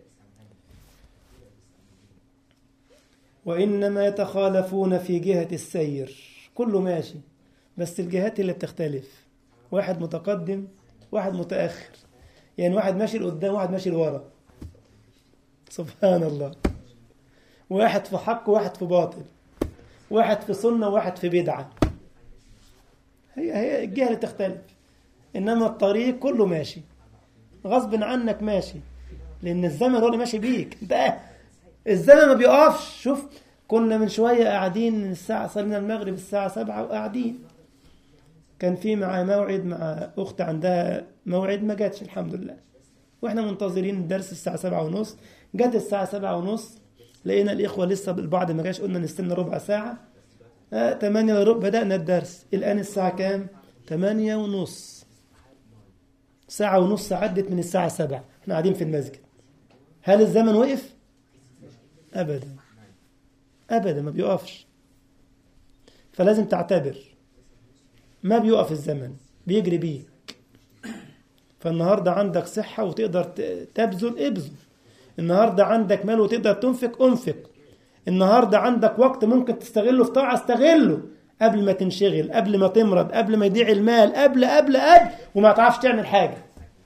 وإنما يتخالفون في جهة السير كله ماشي بس الجهات اللي بتختلف واحد متقدم واحد متأخر يعني واحد ماشي لقدام واحد ماشي لورا سبحان الله واحد في حق وواحد في باطل واحد في سنة وواحد في بدعة هي هي الجهة اللي تختلف إنما الطريق كله ماشي غصب عنك ماشي لأن الزمن هو اللي ماشي بيك انت الزمن ما بيقفش شوف كنا من شوية قاعدين الساعة صلينا المغرب الساعة سبعة وقاعدين كان في مع موعد مع أخت عندها موعد ما جاتش الحمد لله واحنا منتظرين الدرس الساعة سبعة ونص جت الساعة سبعة ونص لقينا الإخوة لسه البعض ما جاش قلنا نستنى ربع ساعة آه تمانية وربع بدأنا الدرس الآن الساعة كام؟ تمانية ونص ساعة ونص عدت من الساعة سبعة احنا قاعدين في المسجد هل الزمن وقف؟ أبدا أبدا ما بيقفش فلازم تعتبر ما بيقف الزمن بيجري بيك فالنهاردة عندك صحة وتقدر تبذل ابذل النهاردة عندك مال وتقدر تنفق انفق النهاردة عندك وقت ممكن تستغله في طاعة استغله قبل ما تنشغل قبل ما تمرض قبل ما يضيع المال قبل قبل قبل وما تعرفش تعمل حاجة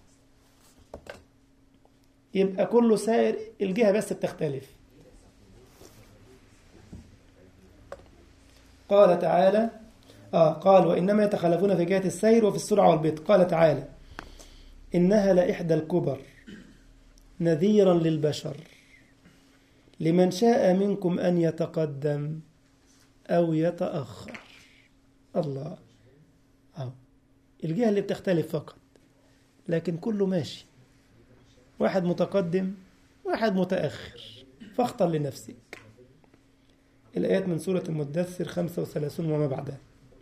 يبقى كله سائر الجهة بس بتختلف قال تعالى آه قال وإنما يتخلفون في جهة السير وفي السرعة والبطء قال تعالى إنها لإحدى الكبر نذيرا للبشر لمن شاء منكم أن يتقدم أو يتأخر الله أو الجهة اللي بتختلف فقط لكن كله ماشي واحد متقدم واحد متأخر فاختر لنفسك الآيات من سورة المدثر 35 وما بعدها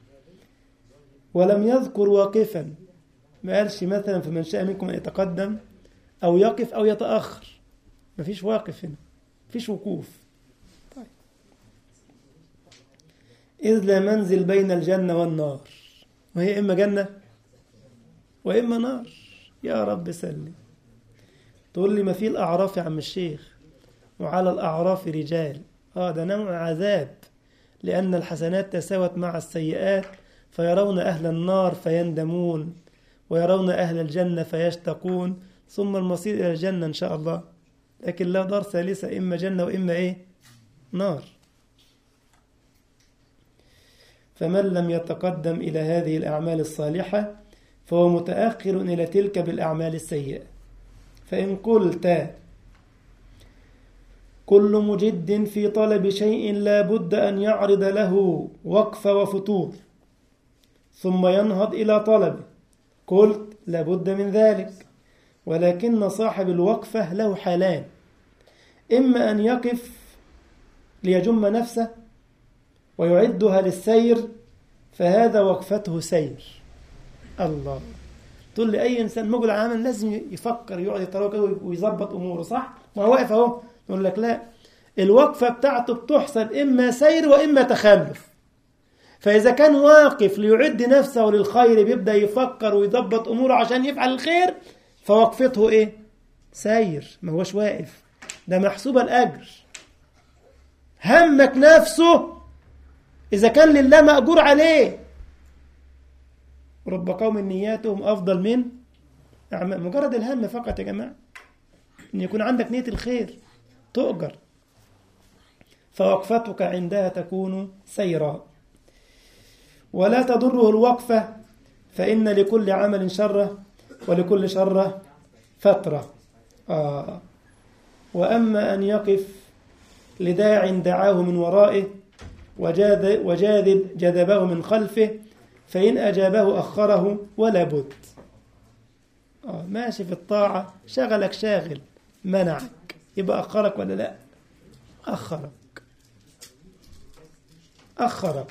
ولم يذكر واقفا ما قالش مثلا فمن شاء منكم أن يتقدم أو يقف أو يتأخر مفيش واقف هنا مفيش وقوف طيب. إذ لا منزل بين الجنة والنار وهي إما جنة وإما نار يا رب سلم تقول لي ما في الأعراف يا عم الشيخ وعلى الأعراف رجال آه ده نوع عذاب لأن الحسنات تساوت مع السيئات فيرون أهل النار فيندمون ويرون أهل الجنة فيشتقون ثم المصير إلى الجنة إن شاء الله لكن لا دار ثالثة إما جنة وإما إيه نار فمن لم يتقدم إلى هذه الأعمال الصالحة فهو متأخر إلى تلك بالأعمال السيئة فإن قلت كل مجد في طلب شيء لا بد أن يعرض له وقف وفتور ثم ينهض إلى طلبه قلت لابد من ذلك ولكن صاحب الوقفة له حالان إما أن يقف ليجم نفسه ويعدها للسير فهذا وقفته سير الله تقول لي أي إنسان مقبل على العمل لازم يفكر يقعد يتراجع ويظبط أموره صح؟ ما هو واقف أهو يقول لك لا الوقفة بتاعته بتحسب إما سير وإما تخلف فإذا كان واقف ليعد نفسه للخير بيبدأ يفكر ويضبط أموره عشان يفعل الخير فوقفته إيه؟ ساير ما هوش واقف ده محسوب الأجر همك نفسه إذا كان لله مأجور عليه رب قوم نياتهم أفضل من أعمال مجرد الهم فقط يا جماعة إن يكون عندك نية الخير تؤجر فوقفتك عندها تكون سيرا ولا تضره الوقفة فإن لكل عمل شرة ولكل شرة فترة آه. وأما أن يقف لداع دعاه من ورائه وجاذب, وجاذب جذبه من خلفه فإن أجابه أخره ولا بد آه ماشي في الطاعة شغلك شاغل منعك يبقى أخرك ولا لا أخرك أخرك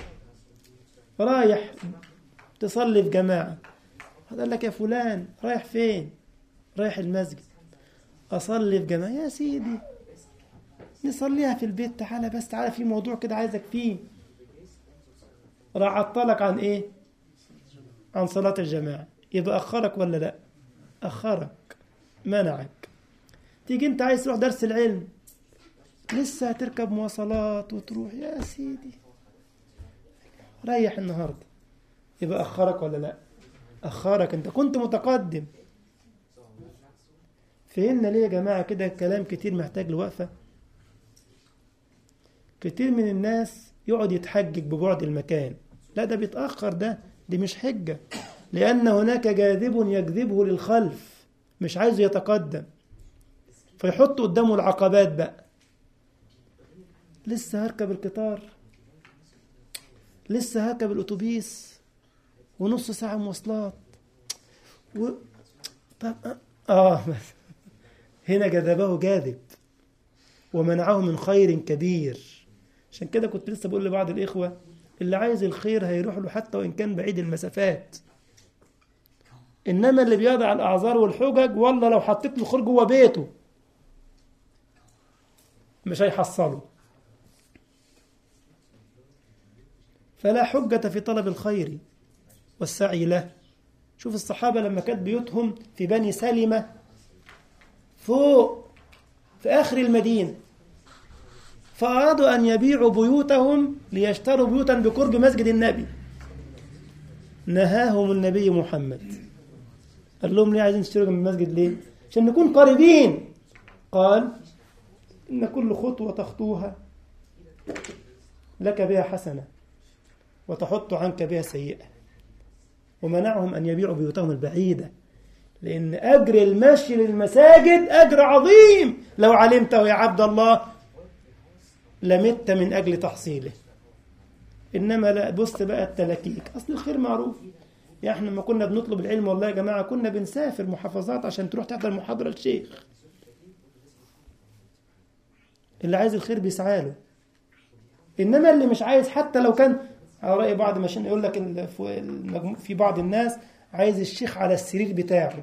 رايح تصلي في جماعة قال لك يا فلان رايح فين رايح المسجد أصلي في جماعة يا سيدي نصليها في البيت تعالى بس تعالى في موضوع كده عايزك فيه راح عطلك عن ايه عن صلاة الجماعة يبقى أخرك ولا لا أخرك منعك تيجي انت عايز تروح درس العلم لسه هتركب مواصلات وتروح يا سيدي ريح النهارده يبقى أخرك ولا لا أخرك أنت كنت متقدم فهمنا ليه يا جماعة كده كلام كتير محتاج لوقفة كتير من الناس يقعد يتحجج ببعد المكان لا ده بيتأخر ده دي مش حجة لأن هناك جاذب يجذبه للخلف مش عايزه يتقدم فيحط قدامه العقبات بقى لسه هركب القطار لسه هركب الأتوبيس ونص ساعة مواصلات و... طب آه هنا جذبه جاذب ومنعه من خير كبير عشان كده كنت لسه بقول لبعض الإخوة اللي عايز الخير هيروح له حتى وإن كان بعيد المسافات إنما اللي بيضع الأعذار والحجج والله لو حطيت له خير جوه بيته مش هيحصله فلا حجة في طلب الخير والسعي له شوف الصحابة لما كانت بيوتهم في بني سلمة فوق في آخر المدينة فأرادوا أن يبيعوا بيوتهم ليشتروا بيوتا بقرب مسجد النبي نهاهم النبي محمد قال لهم ليه عايزين تشتروا من المسجد ليه عشان نكون قريبين قال إن كل خطوة تخطوها لك بها حسنة وتحط عنك بها سيئة ومنعهم أن يبيعوا بيوتهم البعيدة لأن أجر المشي للمساجد أجر عظيم لو علمته يا عبد الله لمت من أجل تحصيله إنما لا بص بقى التلاكيك أصل الخير معروف يعني احنا لما كنا بنطلب العلم والله يا جماعة كنا بنسافر محافظات عشان تروح تحضر محاضرة الشيخ اللي عايز الخير بيسعى له إنما اللي مش عايز حتى لو كان على رأي بعض ماشيين يقول لك في بعض الناس عايز الشيخ على السرير بتاعه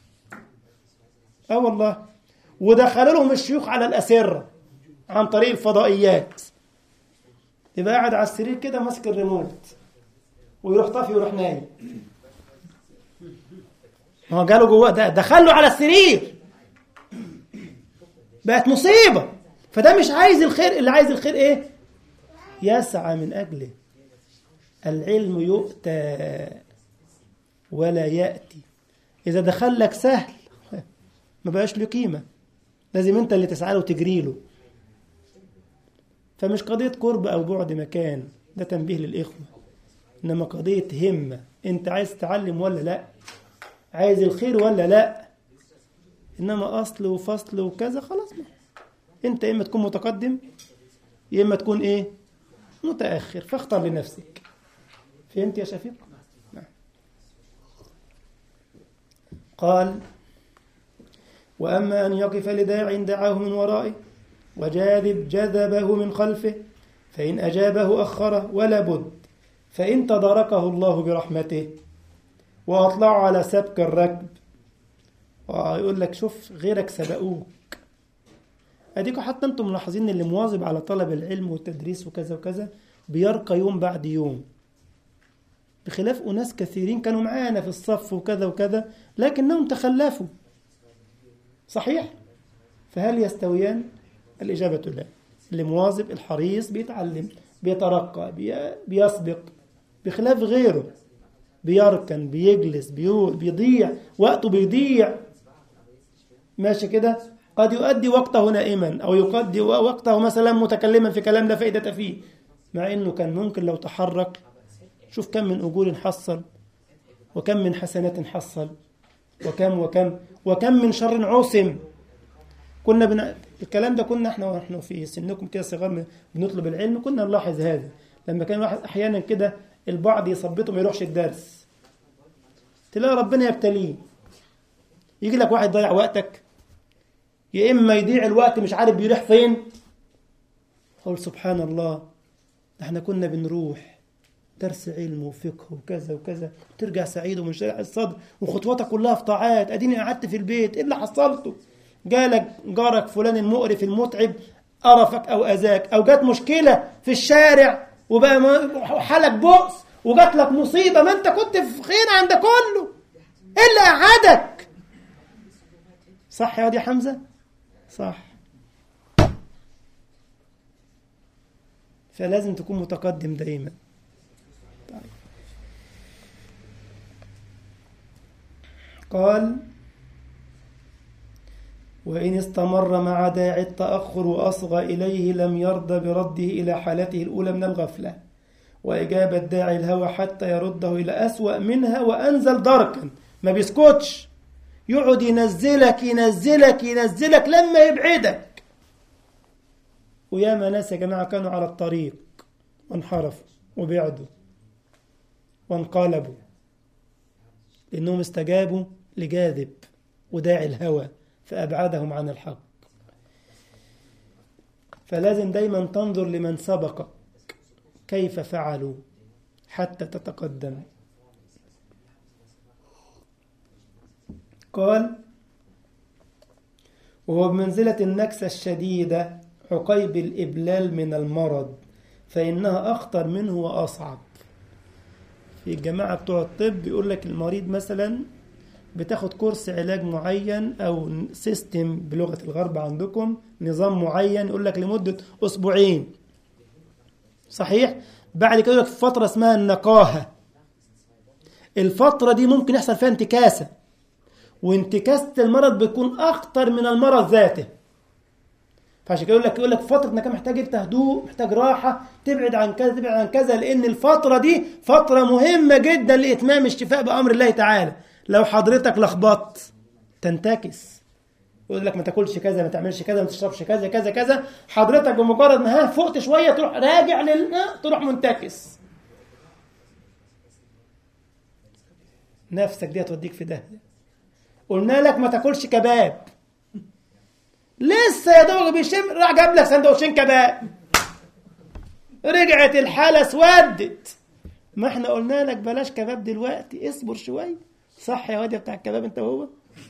اه والله ودخلوا لهم الشيوخ على الأسرة عن طريق الفضائيات يبقى قاعد على السرير كده ماسك الريموت ويروح طافي ويروح نايم ما هو جاله جواه ده دخله على السرير بقت مصيبة فده مش عايز الخير اللي عايز الخير ايه يسعى من أجله العلم يؤتى ولا يأتي إذا دخل لك سهل ما بقاش له قيمة لازم أنت اللي تسعى له وتجري له فمش قضية قرب أو بعد مكان ده تنبيه للإخوة إنما قضية همة أنت عايز تتعلم ولا لا عايز الخير ولا لا إنما أصل وفصل وكذا خلاص ما. أنت إما تكون متقدم يا إما تكون إيه متأخر فاختر لنفسك فهمت يا شفيق نعم. قال وأما أن يقف لداع دعاه من ورائه وجاذب جذبه من خلفه فإن أجابه أخره ولا بد فإن تداركه الله برحمته وأطلعوا على سبك الركب ويقول لك شوف غيرك سبقوك أديكوا حتى أنتم ملاحظين اللي مواظب على طلب العلم والتدريس وكذا وكذا بيرقى يوم بعد يوم بخلاف أناس كثيرين كانوا معانا في الصف وكذا وكذا لكنهم تخلفوا صحيح؟ فهل يستويان؟ الإجابة لا اللي مواظب الحريص بيتعلم بيترقى بي... بيسبق بخلاف غيره بيركن بيجلس بيو... بيضيع وقته بيضيع ماشي كده قد يؤدي وقته نائما أو يقضي وقته مثلا متكلما في كلام لا فائدة فيه مع أنه كان ممكن لو تحرك شوف كم من أجور حصل وكم من حسنات حصل وكم وكم وكم من شر عصم كنا بن... الكلام ده كنا احنا ونحن في سنكم كده صغار بنطلب العلم كنا نلاحظ هذا لما كان واحد احيانا كده البعض يثبته ما يروحش الدرس تلاقي ربنا يبتليه يجي لك واحد ضيع وقتك يا اما يضيع الوقت مش عارف بيروح فين اقول سبحان الله احنا كنا بنروح درس علم وفقه وكذا وكذا ترجع سعيد ومنشرح الصدر وخطواتك كلها في طاعات اديني قعدت في البيت ايه اللي حصلته جالك جارك فلان المقرف المتعب قرفك او اذاك او جات مشكله في الشارع وبقى حالك بؤس وجات لك مصيبه ما انت كنت في خير عند كله ايه اللي قعدك صح يا واد يا حمزه صح فلازم تكون متقدم دايما طيب. قال وإن استمر مع داعي التأخر وأصغى إليه لم يرضى برده إلى حالته الأولى من الغفلة وإجابة داعي الهوى حتى يرده إلى أسوأ منها وأنزل دركا ما بيسكتش يقعد ينزلك ينزلك ينزلك لما يبعدك وياما ناس يا جماعة كانوا على الطريق وانحرفوا وبعدوا وانقلبوا لأنهم استجابوا لجاذب وداعي الهوى فأبعدهم عن الحق فلازم دايما تنظر لمن سبقك كيف فعلوا حتى تتقدم قال وهو بمنزلة النكسة الشديدة عقيب الإبلال من المرض فإنها أخطر منه وأصعب في الجماعة بتوع الطب يقول لك المريض مثلا بتاخد كورس علاج معين أو سيستم بلغة الغرب عندكم نظام معين يقول لك لمدة أسبوعين صحيح بعد كده يقول لك فترة اسمها النقاهة الفترة دي ممكن يحصل فيها انتكاسة وانتكاسة المرض بتكون أخطر من المرض ذاته فعشان كده يقول لك يقول لك فترة انك محتاج انت هدوء محتاج راحة تبعد عن كذا تبعد عن كذا لأن الفترة دي فترة مهمة جدا لإتمام الشفاء بأمر الله تعالى لو حضرتك لخبطت تنتكس يقول لك ما تاكلش كذا ما تعملش كذا ما تشربش كذا كذا كذا حضرتك بمجرد ما ها فقت شويه تروح راجع لل تروح منتكس نفسك دي هتوديك في داهيه قلنا لك ما تاكلش كباب لسه يا دوب بيشم راح جاب لك سندوتشين كباب رجعت الحاله اسودت ما احنا قلنا لك بلاش كباب دلوقتي اصبر شويه صح يا واد بتاع الكباب انت وهو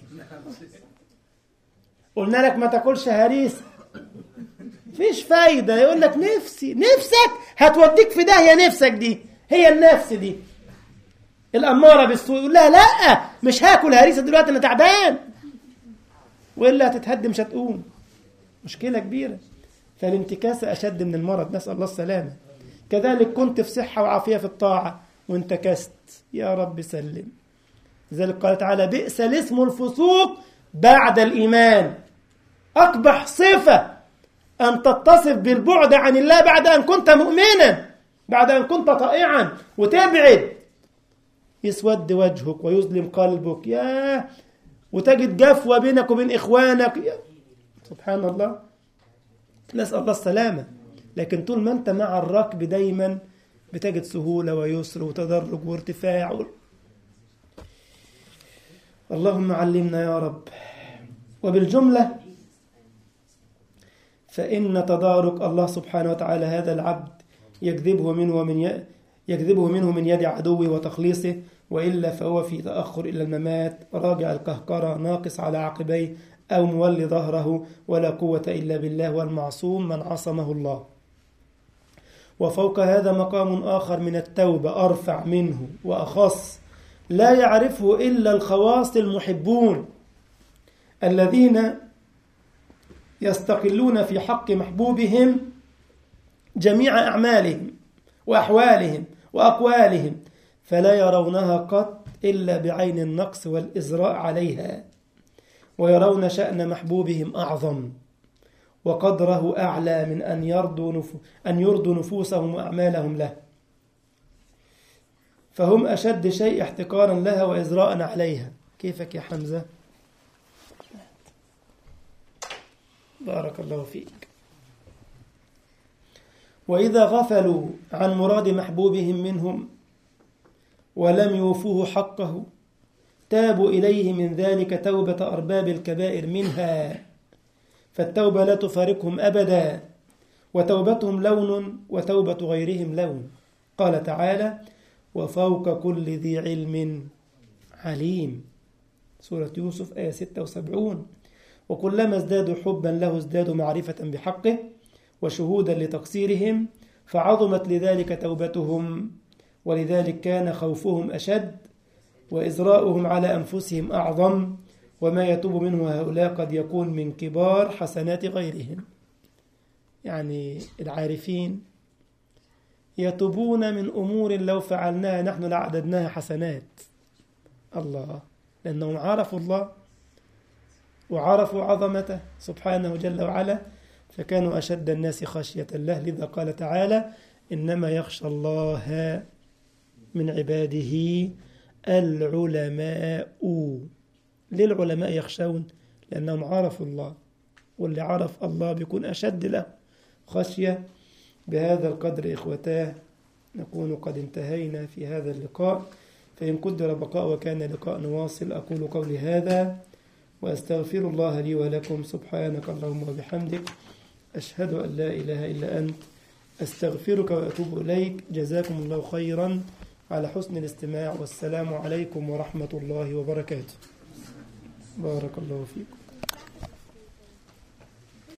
قلنا لك ما تاكلش هريسه مفيش فايده يقول لك نفسي نفسك هتوديك في داهيه نفسك دي هي النفس دي الاماره بالسوء يقول لها لا مش هاكل هريسه دلوقتي انا تعبان والا هتتهد مش هتقوم مشكله كبيره فالانتكاسه اشد من المرض نسال الله السلامه كذلك كنت في صحه وعافيه في الطاعه وانتكست يا رب سلم لذلك قال تعالى بئس الاسم الفسوق بعد الإيمان أقبح صفة أن تتصف بالبعد عن الله بعد أن كنت مؤمنا بعد أن كنت طائعا وتبعد يسود وجهك ويظلم قلبك يا وتجد جفوة بينك وبين إخوانك يا سبحان الله نسأل الله السلامة لكن طول ما أنت مع الركب دايما بتجد سهولة ويسر وتدرج وارتفاع اللهم علمنا يا رب وبالجملة فإن تدارك الله سبحانه وتعالى هذا العبد يجذبه منه ومن ي... يجذبه منه من يد عدوه وتخليصه وإلا فهو في تأخر إلى الممات راجع القهقرة ناقص على عقبيه أو مولي ظهره ولا قوة إلا بالله والمعصوم من عصمه الله وفوق هذا مقام آخر من التوبة أرفع منه وأخص لا يعرفه إلا الخواص المحبون الذين يستقلون في حق محبوبهم جميع أعمالهم وأحوالهم وأقوالهم فلا يرونها قط إلا بعين النقص والإزراء عليها ويرون شأن محبوبهم أعظم وقدره أعلى من أن يرضوا, نفو أن يرضوا نفوسهم وأعمالهم له فهم أشد شيء احتقارا لها وإزراء عليها كيفك يا حمزة بارك الله فيك وإذا غفلوا عن مراد محبوبهم منهم ولم يوفوه حقه تابوا إليه من ذلك توبة أرباب الكبائر منها فالتوبة لا تفارقهم أبدا وتوبتهم لون وتوبة غيرهم لون قال تعالى وفوق كل ذي علم عليم سورة يوسف آية 76 وكلما ازدادوا حبا له ازدادوا معرفة بحقه وشهودا لتقصيرهم فعظمت لذلك توبتهم ولذلك كان خوفهم أشد وإزراؤهم على أنفسهم أعظم وما يتوب منه هؤلاء قد يكون من كبار حسنات غيرهم يعني العارفين يتوبون من أمور لو فعلناها نحن لعددناها حسنات الله لأنهم عرفوا الله وعرفوا عظمته سبحانه جل وعلا فكانوا أشد الناس خشية الله لذا قال تعالى إنما يخشى الله من عباده العلماء ليه العلماء يخشون لأنهم عرفوا الله واللي عرف الله بيكون أشد له خشية بهذا القدر إخوتاه نكون قد انتهينا في هذا اللقاء فإن قدر بقاء وكان لقاء نواصل أقول قولي هذا وأستغفر الله لي ولكم سبحانك اللهم وبحمدك أشهد أن لا إله إلا أنت أستغفرك وأتوب إليك جزاكم الله خيرا على حسن الاستماع والسلام عليكم ورحمة الله وبركاته بارك الله فيكم